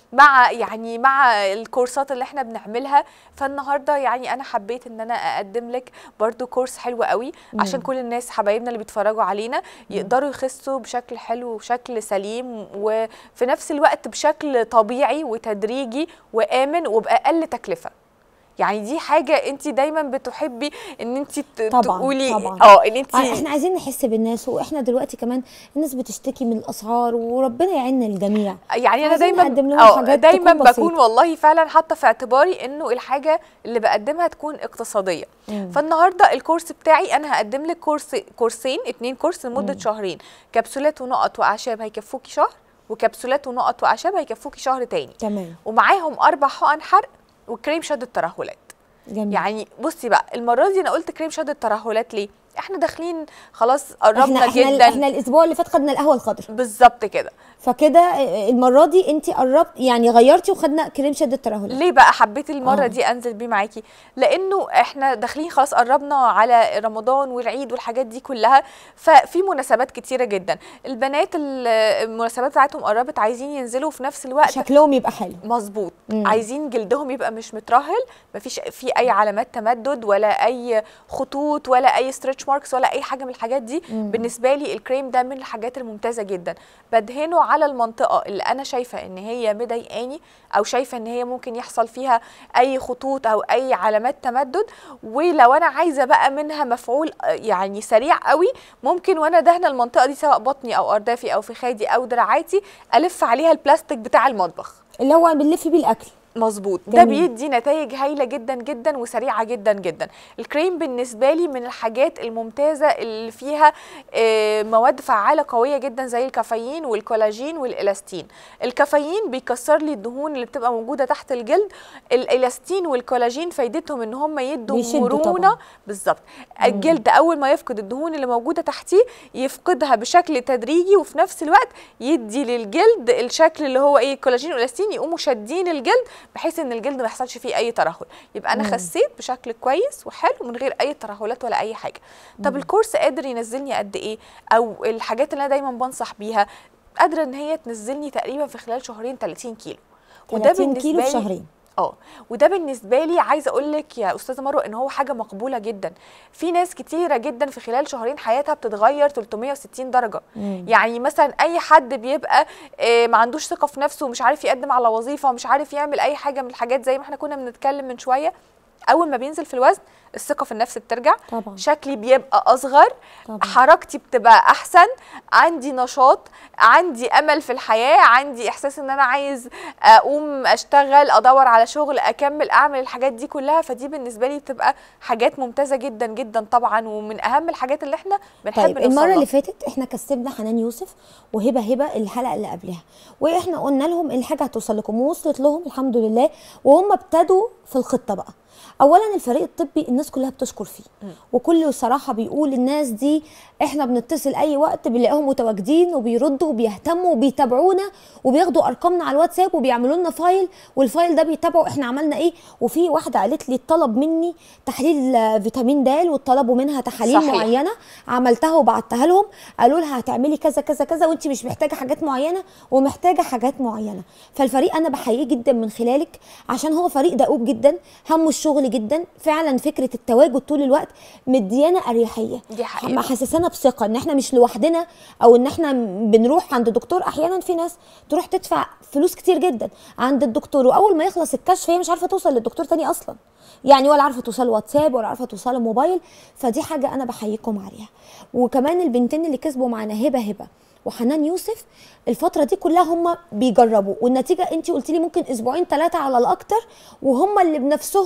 D: مع يعني مع الكورسات اللي احنا بنعملها فالنهارده يعني انا حبيت ان انا اقدم لك برضو كورس حلو قوي عشان كل الناس حبايبنا اللي بيتفرجوا علينا يقدروا يخسوا بشكل حلو وبشكل سليم وفي نفس الوقت بشكل طبيعي وتدريجي وامن وباقل تكلفه يعني دي حاجه انت دايما بتحبي ان انت
A: طبعاً،
D: تقولي
A: طبعاً.
D: اه ان انت
A: آه، احنا عايزين نحس بالناس واحنا دلوقتي كمان الناس بتشتكي من الاسعار وربنا يعيننا الجميع
D: يعني انا
A: عايزين
D: دايما
A: نقدم لهم
D: اه
A: حاجات
D: دايما
A: تكون
D: بكون
A: بسيطة.
D: والله فعلا حاطه في اعتباري انه الحاجه اللي بقدمها تكون اقتصاديه
A: مم.
D: فالنهارده الكورس بتاعي انا هقدم لك كورس كورسين اتنين كورس لمده شهرين كبسولات ونقط واعشاب هيكفوكي شهر وكبسولات ونقط واعشاب هيكفوكي شهر تاني
A: تمام
D: ومعاهم اربع حقن حرق وكريم شد الترهلات
A: جميل
D: يعني بصي بقى المره دي انا قلت كريم شد الترهلات ليه احنا داخلين خلاص
A: احنا
D: قربنا
A: احنا,
D: جدا
A: احنا الاسبوع اللي فات خدنا القهوه الخضراء
D: بالظبط كده
A: فكده آه، المره دي انت قربت يعني غيرتي وخدنا كريم شد الترهلات
D: ليه بقى حبيت المره
A: آه.
D: دي انزل بيه معاكي لانه احنا داخلين خلاص قربنا على رمضان والعيد والحاجات دي كلها ففي مناسبات كتيره جدا البنات ال- المناسبات بتاعتهم قربت عايزين ينزلوا في نفس الوقت
A: شكلهم يبقى حلو
D: مظبوط
A: مم.
D: عايزين جلدهم يبقى مش مترهل مفيش في اي علامات تمدد ولا اي خطوط ولا اي ستريتش ماركس ولا اي حاجه من الحاجات دي
A: مم.
D: بالنسبه لي الكريم ده من الحاجات الممتازه جدا بدهنه على المنطقه اللي انا شايفه ان هي مضايقاني او شايفه ان هي ممكن يحصل فيها اي خطوط او اي علامات تمدد ولو انا عايزه بقى منها مفعول آه، يعني سريع قوي ممكن وانا دهنه المنطقه دي سواء بطني او اردافي او فخادي او دراعاتي الف عليها البلاستيك بتاع المطبخ
A: اللي هو بنلف بيه الاكل
D: مظبوط ده
A: جميل.
D: بيدي نتائج هايله جدا جدا وسريعه جدا جدا الكريم بالنسبه لي من الحاجات الممتازه اللي فيها آه، مواد فعاله قويه جدا زي الكافيين والكولاجين والالاستين الكافيين بيكسر لي الدهون اللي بتبقى موجوده تحت الجلد الالاستين والكولاجين فايدتهم ان هم يدوا
A: بيشدوا
D: مرونه
A: طبعاً.
D: بالظبط الجلد اول ما يفقد الدهون اللي موجوده تحتيه يفقدها بشكل تدريجي وفي نفس الوقت يدي للجلد الشكل اللي هو ايه الكولاجين والالاستين يقوموا شادين الجلد بحيث ان الجلد ما يحصلش فيه اي ترهل يبقى انا
A: مم.
D: خسيت بشكل كويس وحلو من غير اي ترهلات ولا اي حاجه طب الكورس قادر ينزلني قد ايه او الحاجات اللي انا دايما بنصح بيها قادره ان هي تنزلني تقريبا في خلال شهرين 30 كيلو
A: 30 كيلو في
D: لي-
A: شهرين
D: اه وده بالنسبه لي عايزه اقول لك يا استاذه مروه ان هو حاجه مقبوله جدا في ناس كتيره جدا في خلال شهرين حياتها بتتغير 360 درجه
A: مم.
D: يعني مثلا اي حد بيبقى آه، ما عندوش ثقه في نفسه ومش عارف يقدم على وظيفه ومش عارف يعمل اي حاجه من الحاجات زي ما احنا كنا بنتكلم من شويه اول ما بينزل في الوزن الثقه في النفس بترجع
A: طبعا
D: شكلي بيبقى اصغر
A: طبعا
D: حركتي بتبقى احسن عندي نشاط عندي امل في الحياه عندي احساس ان انا عايز اقوم اشتغل ادور على شغل اكمل اعمل الحاجات دي كلها فدي بالنسبه لي بتبقى حاجات ممتازه جدا جدا طبعا ومن اهم الحاجات اللي احنا بنحب
A: طيب
D: نوصل
A: المره
D: لها.
A: اللي فاتت احنا كسبنا حنان يوسف وهبه هبه الحلقه اللي قبلها واحنا قلنا لهم الحاجه هتوصل لكم ووصلت لهم الحمد لله وهم ابتدوا في الخطه بقى اولا الفريق الطبي الناس كلها بتشكر فيه وكل صراحه بيقول الناس دي احنا بنتصل اي وقت بنلاقيهم متواجدين وبيردوا وبيهتموا وبيتابعونا وبياخدوا ارقامنا على الواتساب وبيعملوا لنا فايل والفايل ده بيتابعوا احنا عملنا ايه وفي واحده قالت لي طلب مني تحليل آه، فيتامين د وطلبوا منها تحاليل
D: صحيح.
A: معينه عملتها وبعتها لهم قالوا لها هتعملي كذا كذا كذا وانت مش محتاجه حاجات معينه ومحتاجه حاجات معينه فالفريق انا بحييه جدا من خلالك عشان هو فريق دؤوب جدا همه الشغل جدا فعلا فكره التواجد طول الوقت مديانا اريحيه
D: دي حقيقة.
A: محسسانا بثقه ان احنا مش لوحدنا او ان احنا بنروح عند دكتور احيانا في ناس تروح تدفع فلوس كتير جدا عند الدكتور واول ما يخلص الكشف هي مش عارفه توصل للدكتور تاني اصلا يعني ولا عارفه توصل واتساب ولا عارفه توصل موبايل فدي حاجه انا بحييكم عليها وكمان البنتين اللي كسبوا معانا هبه هبه وحنان يوسف الفتره دي كلها هم بيجربوا والنتيجه انت قلت لي ممكن اسبوعين ثلاثه على الاكتر وهم اللي بنفسهم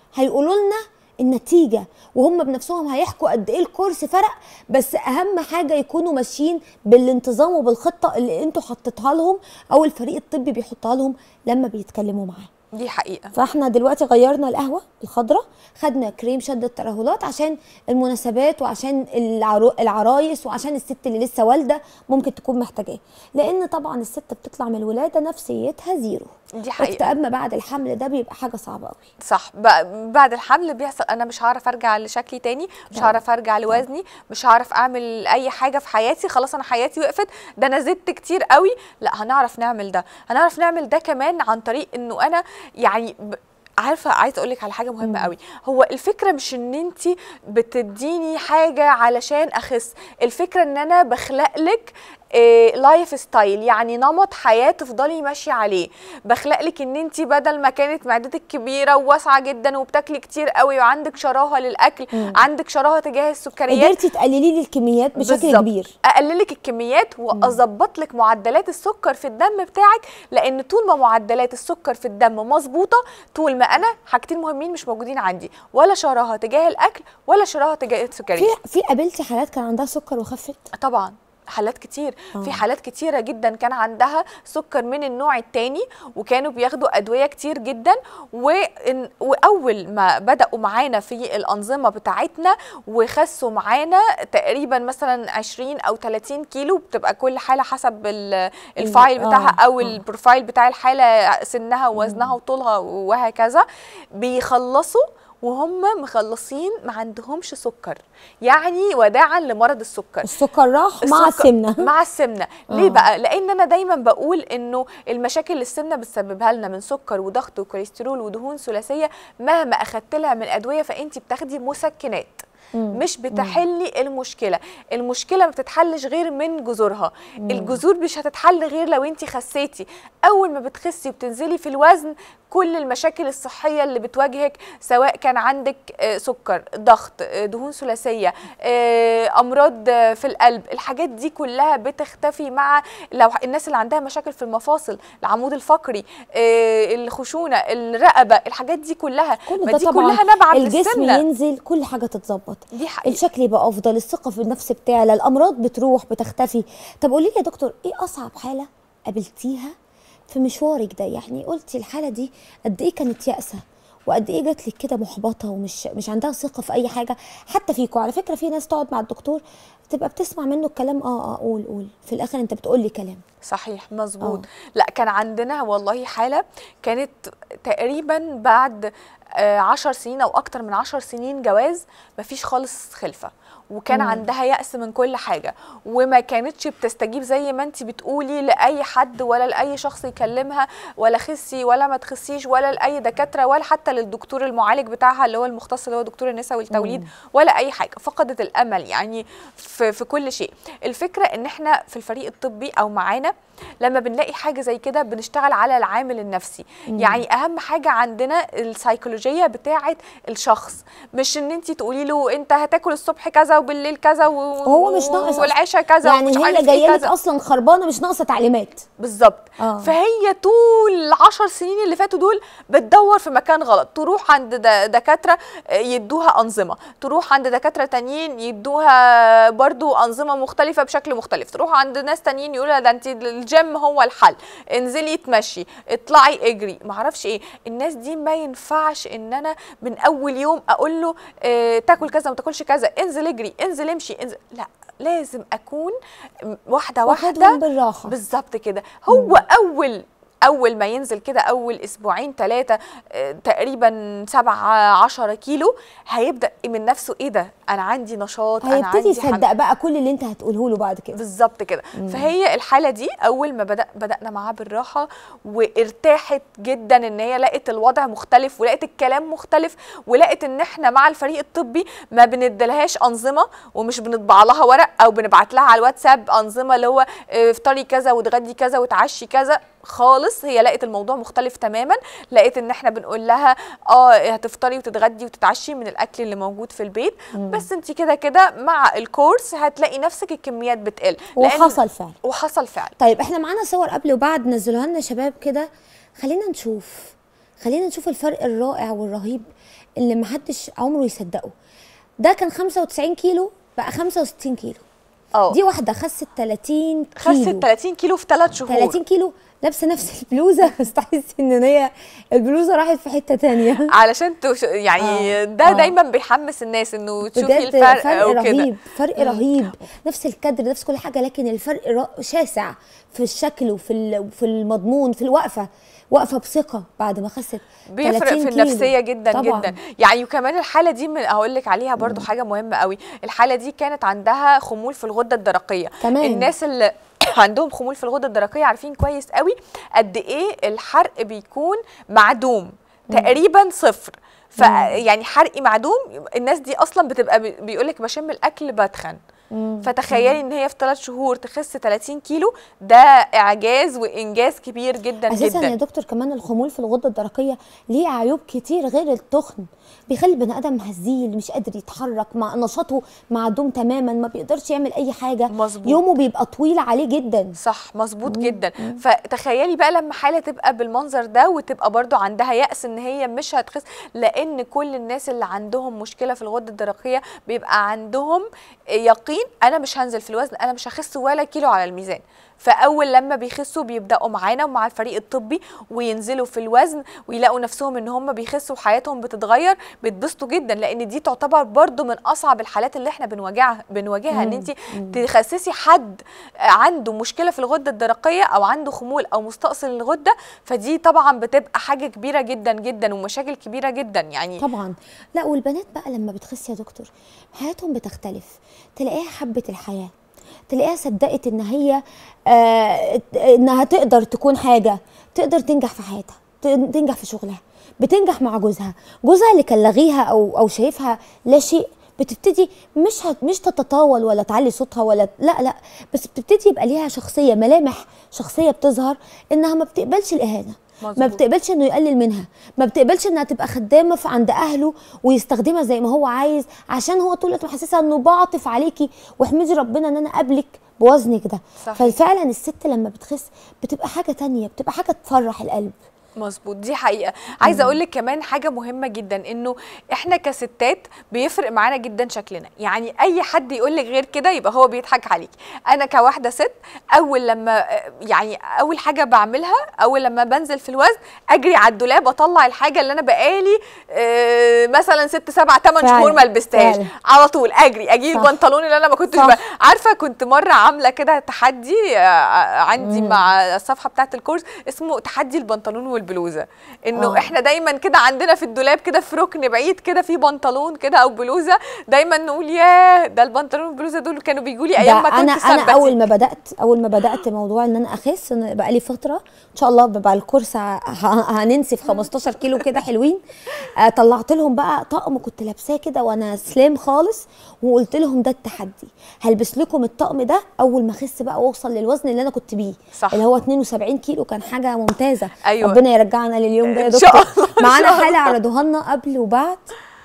A: هيقولوا لنا النتيجة وهم بنفسهم هيحكوا قد ايه الكورس فرق بس اهم حاجة يكونوا ماشيين بالانتظام وبالخطة اللي انتوا حطيتها لهم او الفريق الطبي بيحطها لهم لما بيتكلموا معاه
D: دي حقيقه
A: فاحنا دلوقتي غيرنا القهوه الخضراء خدنا كريم شد الترهلات عشان المناسبات وعشان العرو... العرايس وعشان الست اللي لسه والده ممكن تكون محتاجاه لان طبعا الست بتطلع من الولاده نفسيتها زيرو
D: دي حقيقه
A: اكتئاب ما بعد الحمل ده بيبقى حاجه صعبه قوي
D: صح ب- بعد الحمل بيحصل انا مش هعرف ارجع لشكلي تاني مش هعرف ارجع لوزني مش هعرف اعمل اي حاجه في حياتي خلاص انا حياتي وقفت ده انا زدت كتير قوي لا هنعرف نعمل ده هنعرف نعمل ده كمان عن طريق انه انا يعني ب... عارفه عايزه اقول لك على حاجه مهمه قوي هو الفكره مش ان انت بتديني حاجه علشان اخس الفكره ان انا بخلق لك لايف ستايل يعني نمط حياه تفضلي ماشيه عليه بخلق لك ان انت بدل ما كانت معدتك كبيره وواسعه جدا وبتاكلي كتير قوي وعندك شراهه للاكل
A: مم.
D: عندك شراهه تجاه السكريات
A: قدرتي تقللي لي الكميات بشكل
D: بالظبط.
A: كبير
D: اقللك الكميات واظبط لك معدلات السكر في الدم بتاعك لان طول ما معدلات السكر في الدم مظبوطه طول ما انا حاجتين مهمين مش موجودين عندي ولا شراهه تجاه الاكل ولا شراهه تجاه
A: في
D: السكريات
A: في قابلتي حالات كان عندها سكر وخفت
D: طبعا حالات كتير
A: آه.
D: في حالات كتيرة جدا كان عندها سكر من النوع التاني وكانوا بياخدوا أدوية كتير جدا وإن وأول ما بدأوا معانا في الأنظمة بتاعتنا وخسوا معانا تقريبا مثلا 20 أو 30 كيلو بتبقى كل حالة حسب ال- الفايل
A: آه،
D: بتاعها أو
A: آه.
D: البروفايل بتاع الحالة سنها ووزنها وطولها وهكذا بيخلصوا وهم مخلصين ما عندهمش سكر يعني وداعا لمرض السكر
A: السكر راح مع
D: السكر-
A: السمنه
D: مع السمنه ليه
A: آه.
D: بقى لان انا دايما بقول انه المشاكل اللي السمنه بتسببها لنا من سكر وضغط وكوليسترول ودهون ثلاثيه مهما اخدت لها من ادويه فانت بتاخدي مسكنات
A: مم.
D: مش بتحلي المشكله المشكله ما بتتحلش غير من جذورها الجذور مش هتتحل غير لو انت خسيتي اول ما بتخسي وبتنزلي في الوزن كل المشاكل الصحيه اللي بتواجهك سواء كان عندك آه، سكر ضغط آه، دهون ثلاثيه آه، امراض آه، في القلب الحاجات دي كلها بتختفي مع لو الناس اللي عندها مشاكل في المفاصل العمود الفقري آه، الخشونه الرقبه الحاجات دي كلها
A: كل
D: ما
A: ده
D: دي
A: طبعا
D: كلها نابعه من
A: الجسم
D: السمنه
A: ينزل كل حاجه تتظبط
D: دي حقيقه
A: الشكل يبقى افضل الثقه في النفس بتعلى الامراض بتروح بتختفي طب قولي لي يا دكتور ايه اصعب حاله قابلتيها في مشوارك ده يعني قلتي الحاله دي قد ايه كانت يائسه وقد ايه جات لك كده محبطه ومش مش عندها ثقه في اي حاجه حتى فيكوا على فكره في ناس تقعد مع الدكتور تبقى بتسمع منه الكلام اه اه قول قول في الاخر انت بتقول لي كلام
D: صحيح مظبوط
A: آه.
D: لا كان عندنا والله حالة كانت تقريبا بعد آه، عشر سنين أو أكتر من عشر سنين جواز مفيش خالص خلفة وكان
A: مم.
D: عندها يأس من كل حاجة وما كانتش بتستجيب زي ما انت بتقولي لأي حد ولا لأي شخص يكلمها ولا خسي ولا ما تخسيش ولا لأي دكاترة ولا حتى للدكتور المعالج بتاعها اللي هو المختص اللي هو دكتور النساء والتوليد ولا أي حاجة فقدت الأمل يعني في, في كل شيء الفكرة ان احنا في الفريق الطبي او معانا لما بنلاقي حاجه زي كده بنشتغل على العامل النفسي
A: مم.
D: يعني اهم حاجه عندنا السيكولوجيه بتاعه الشخص مش ان انت تقولي له انت هتاكل الصبح كذا وبالليل كذا و...
A: هو مش ناقص أصلاً.
D: والعشاء كذا
A: يعني
D: ومش
A: هي
D: عارف
A: جايه
D: ايه
A: لك
D: كذا
A: اصلا خربانه مش ناقصه تعليمات
D: بالظبط
A: اه
D: فهي طول العشر سنين اللي فاتوا دول بتدور في مكان غلط تروح عند د- دكاترة آه، يدوها أنظمة تروح عند دكاترة تانيين يدوها برضو أنظمة مختلفة بشكل مختلف تروح عند ناس تانيين يقولها ده انت الجيم هو الحل انزلي تمشي اطلعي اجري معرفش ايه الناس دي ما ينفعش ان انا من اول يوم اقول له اه تاكل كذا ما تاكلش كذا انزل اجري انزل امشي انزل لا لازم اكون واحده واحده
A: واخدهم بالراحه
D: بالظبط كده هو اول اول ما ينزل كده اول اسبوعين ثلاثه تقريبا سبعة عشرة كيلو هيبدا من نفسه ايه ده انا عندي نشاط انا
A: هيبتدي
D: عندي حماس.
A: يصدق بقى كل اللي انت هتقوله له بعد كده
D: بالظبط كده فهي الحاله دي اول ما بدا بدانا معاها بالراحه وارتاحت جدا ان هي لقت الوضع مختلف ولقت الكلام مختلف ولقت ان احنا مع الفريق الطبي ما بندلهاش انظمه ومش بنطبع لها ورق او بنبعت لها على الواتساب انظمه اللي هو اه، افطري كذا وتغدي كذا وتعشي كذا خالص هي لقت الموضوع مختلف تماما لقيت ان احنا بنقول لها اه هتفطري وتتغدي وتتعشي من الاكل اللي موجود في البيت بس انت كده كده مع الكورس هتلاقي نفسك الكميات بتقل لأن-
A: وحصل فعلا
D: وحصل فعلا
A: طيب احنا معانا صور قبل وبعد نزلوها لنا شباب كده خلينا نشوف خلينا نشوف الفرق الرائع والرهيب اللي محدش عمره يصدقه ده كان 95 كيلو بقى 65 كيلو
D: اه
A: دي واحده خست 30 كيلو
D: خست 30 كيلو في 3 شهور
A: 30 كيلو لابسه نفس البلوزه بس تحس ان هي البلوزه راحت في حته تانية
D: علشان تش... يعني
A: آه،
D: ده
A: آه.
D: دايما بيحمس الناس انه تشوفي
A: بجد
D: الفرق
A: فرق
D: او كده
A: رهيب فرق رهيب نفس الكادر نفس كل حاجه لكن الفرق ر- شاسع في الشكل وفي ال- في المضمون في الوقفه واقفه بثقه بعد ما خست
D: بيفرق
A: 30
D: في
A: كيلو.
D: النفسيه جدا
A: طبعا.
D: جدا يعني وكمان الحاله دي من اقول لك عليها برضو حاجه مهمه قوي الحاله دي كانت عندها خمول في الغده الدرقيه
A: كمان.
D: الناس اللي عندهم خمول في الغده الدرقيه عارفين كويس قوي قد ايه الحرق بيكون معدوم تقريبا صفر ف يعني حرقي معدوم الناس دي اصلا بتبقى بيقول لك بشم الاكل بتخن فتخيلي ان هي في ثلاث شهور تخس 30 كيلو ده اعجاز وانجاز كبير جدا
A: اساسا
D: جدا
A: يا دكتور كمان الخمول في الغده الدرقيه ليه عيوب كتير غير التخن بيخلي البني ادم هزيل مش قادر يتحرك مع نشاطه معدوم تماما ما بيقدرش يعمل اي حاجه
D: مظبوط.
A: يومه بيبقى طويل عليه جدا
D: صح مظبوط جدا فتخيلي بقى لما حاله تبقى بالمنظر ده وتبقى برضو عندها يأس ان هي مش هتخس لان كل الناس اللي عندهم مشكله في الغده الدرقيه بيبقى عندهم يقين انا مش هنزل في الوزن انا مش هخس ولا كيلو على الميزان فاول لما بيخسوا بيبداوا معانا ومع الفريق الطبي وينزلوا في الوزن ويلاقوا نفسهم ان هم بيخسوا وحياتهم بتتغير بيتبسطوا جدا لان دي تعتبر برضو من اصعب الحالات اللي احنا بنواجهها بنواجهها ان انت تخسسي حد عنده مشكله في الغده الدرقيه او عنده خمول او مستأصل الغده فدي طبعا بتبقى حاجه كبيره جدا جدا ومشاكل كبيره جدا يعني
A: طبعا لا والبنات بقى لما بتخس يا دكتور حياتهم بتختلف تلاقيها حبت الحياه تلاقيها صدقت ان هي آه انها تقدر تكون حاجه تقدر تنجح في حياتها ت- تنجح في شغلها بتنجح مع جوزها جوزها اللي كان لاغيها او او شايفها لا شيء بتبتدي مش هت مش تتطاول ولا تعلي صوتها ولا لا لا بس بتبتدي يبقى ليها شخصيه ملامح شخصيه بتظهر انها ما بتقبلش الاهانه ما
D: مظبوط.
A: بتقبلش انه يقلل منها ما بتقبلش انها تبقى خدامه في عند اهله ويستخدمها زي ما هو عايز عشان هو طول الوقت محسسها انه بعطف عليكي واحمدي ربنا ان انا قابلك بوزنك ده
D: صحيح.
A: ففعلا الست لما بتخس بتبقى حاجه تانية بتبقى حاجه تفرح القلب
D: مظبوط دي حقيقه عايزه اقول لك كمان حاجه مهمه جدا انه احنا كستات بيفرق معانا جدا شكلنا يعني اي حد يقول لك غير كده يبقى هو بيضحك عليك انا كواحده ست اول لما يعني اول حاجه بعملها اول لما بنزل في الوزن اجري على الدولاب اطلع الحاجه اللي انا بقالي آه، مثلا ست سبع ثمان
A: فعلا،
D: شهور ما لبستهاش
A: فعلا.
D: على طول اجري اجيب
A: صح.
D: البنطلون اللي انا ما كنتش
A: صح.
D: بقى. عارفه كنت مره عامله كده تحدي آه، عندي مع الصفحه بتاعه الكورس اسمه تحدي البنطلون والبلوزه انه
A: آه.
D: احنا دايما كده عندنا في الدولاب كده في ركن بعيد كده في بنطلون كده او بلوزه دايما نقول ياه ده البنطلون والبلوزه دول كانوا بيجوا لي
A: ده
D: ايام ما كنت
A: انا انا
D: سبتي.
A: اول ما بدات اول ما بدات موضوع ان انا اخس انا بقى لي فتره ان شاء الله بقى الكورس ه- ه- هننسف 15 كيلو كده حلوين آه، طلعت لهم بقى طقم كنت لابساه كده وانا سليم خالص وقلت لهم ده التحدي هلبس لكم الطقم ده اول ما اخس بقى واوصل للوزن اللي انا كنت بيه
D: صح.
A: اللي هو 72 كيلو كان حاجه ممتازه
D: أيوة.
A: ربنا يرجعنا لليوم ده يا
D: إن شاء
A: دكتور
D: الله، إن
A: معانا
D: شاء الله.
A: حاله عرضوها لنا قبل وبعد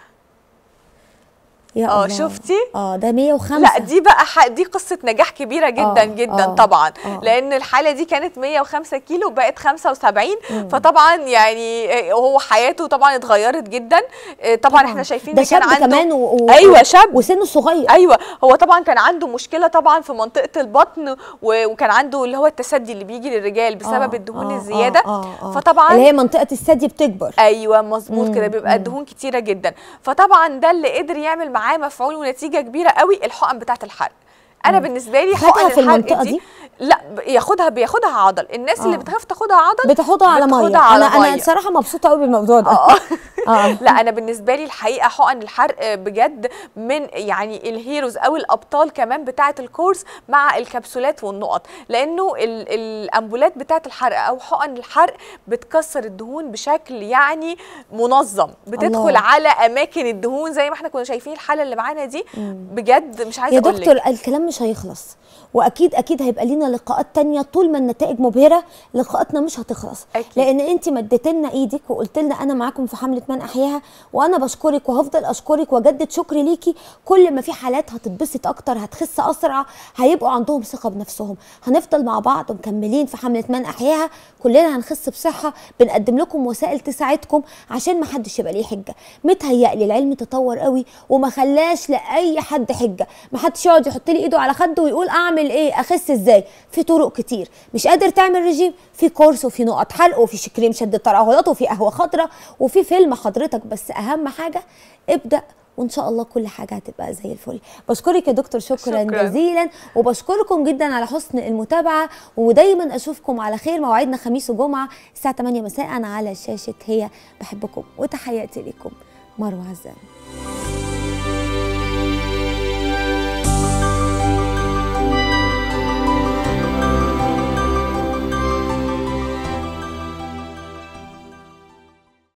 A: يا
D: اه
A: الله.
D: شفتي
A: اه ده 105
D: لا دي بقى ح... دي قصه نجاح كبيره جدا
A: آه،
D: جدا
A: آه،
D: طبعا
A: آه.
D: لان الحاله دي كانت 105 كيلو بقت 75 فطبعا يعني آه، هو حياته طبعا اتغيرت جدا آه، طبعا احنا شايفين
A: ده
D: إن كان
A: شاب
D: عنده
A: كمان و... و...
D: ايوه شاب
A: وسنه صغير
D: ايوه هو طبعا كان عنده مشكله طبعا في منطقه البطن و... وكان عنده اللي هو التسدي اللي بيجي للرجال بسبب
A: آه،
D: الدهون
A: آه،
D: الزياده
A: آه، آه، آه.
D: فطبعا
A: اللي هي منطقه الثدي بتكبر
D: ايوه مظبوط كده
A: مم،
D: بيبقى الدهون كتيره جدا فطبعا ده اللي قدر يعمل معاه مفعول ونتيجه كبيره قوي الحقن بتاعه الحرق انا بالنسبه لي
A: خدها
D: حقن
A: في
D: الحرق
A: المنطقة
D: دي,
A: دي؟
D: لا ب- ياخدها بياخدها عضل الناس اللي
A: آه.
D: بتخاف تاخدها عضل
A: بتاخدها على ميه
D: بتاخدها على
A: انا انا
D: مية.
A: الصراحه مبسوطه قوي بالموضوع ده
D: اه
A: اه
D: لا انا بالنسبه لي الحقيقه حقن الحرق بجد من يعني الهيروز او الابطال كمان بتاعه الكورس مع الكبسولات والنقط لانه ال- الامبولات بتاعه الحرق او حقن الحرق بتكسر الدهون بشكل يعني منظم بتدخل
A: الله.
D: على اماكن الدهون زي ما احنا كنا شايفين الحاله اللي معانا دي بجد مش عايزه
A: يا
D: اقول
A: دكتور
D: لك
A: الكلام مش هيخلص واكيد اكيد هيبقى لينا لقاءات تانية طول ما النتائج مبهره لقاءاتنا مش هتخلص
D: أكيد.
A: لان انت مديت لنا ايدك وقلت لنا انا معاكم في حمله من احياها وانا بشكرك وهفضل اشكرك واجدد شكري ليكي كل ما في حالات هتتبسط اكتر هتخس اسرع هيبقوا عندهم ثقه بنفسهم هنفضل مع بعض ومكملين في حمله من احياها كلنا هنخس بصحه بنقدم لكم وسائل تساعدكم عشان ما حدش يبقى ليه حجه متهيألي العلم تطور قوي وما خلاش لاي حد حجه ما حدش يقعد يحط لي ايده على خده ويقول اعمل ايه اخس ازاي في طرق كتير مش قادر تعمل رجيم في كورس وفي نقط حلق وفي كريم شد ترهلات وفي قهوه خضراء وفي فيلم حضرتك بس اهم حاجه ابدا وان شاء الله كل حاجه هتبقى زي الفل بشكرك يا دكتور شكرا,
D: شكراً.
A: شكرا. جزيلا وبشكركم جدا على حسن المتابعه ودايما اشوفكم على خير موعدنا خميس وجمعه الساعه 8 مساء على شاشه هي بحبكم وتحياتي لكم مروه عزام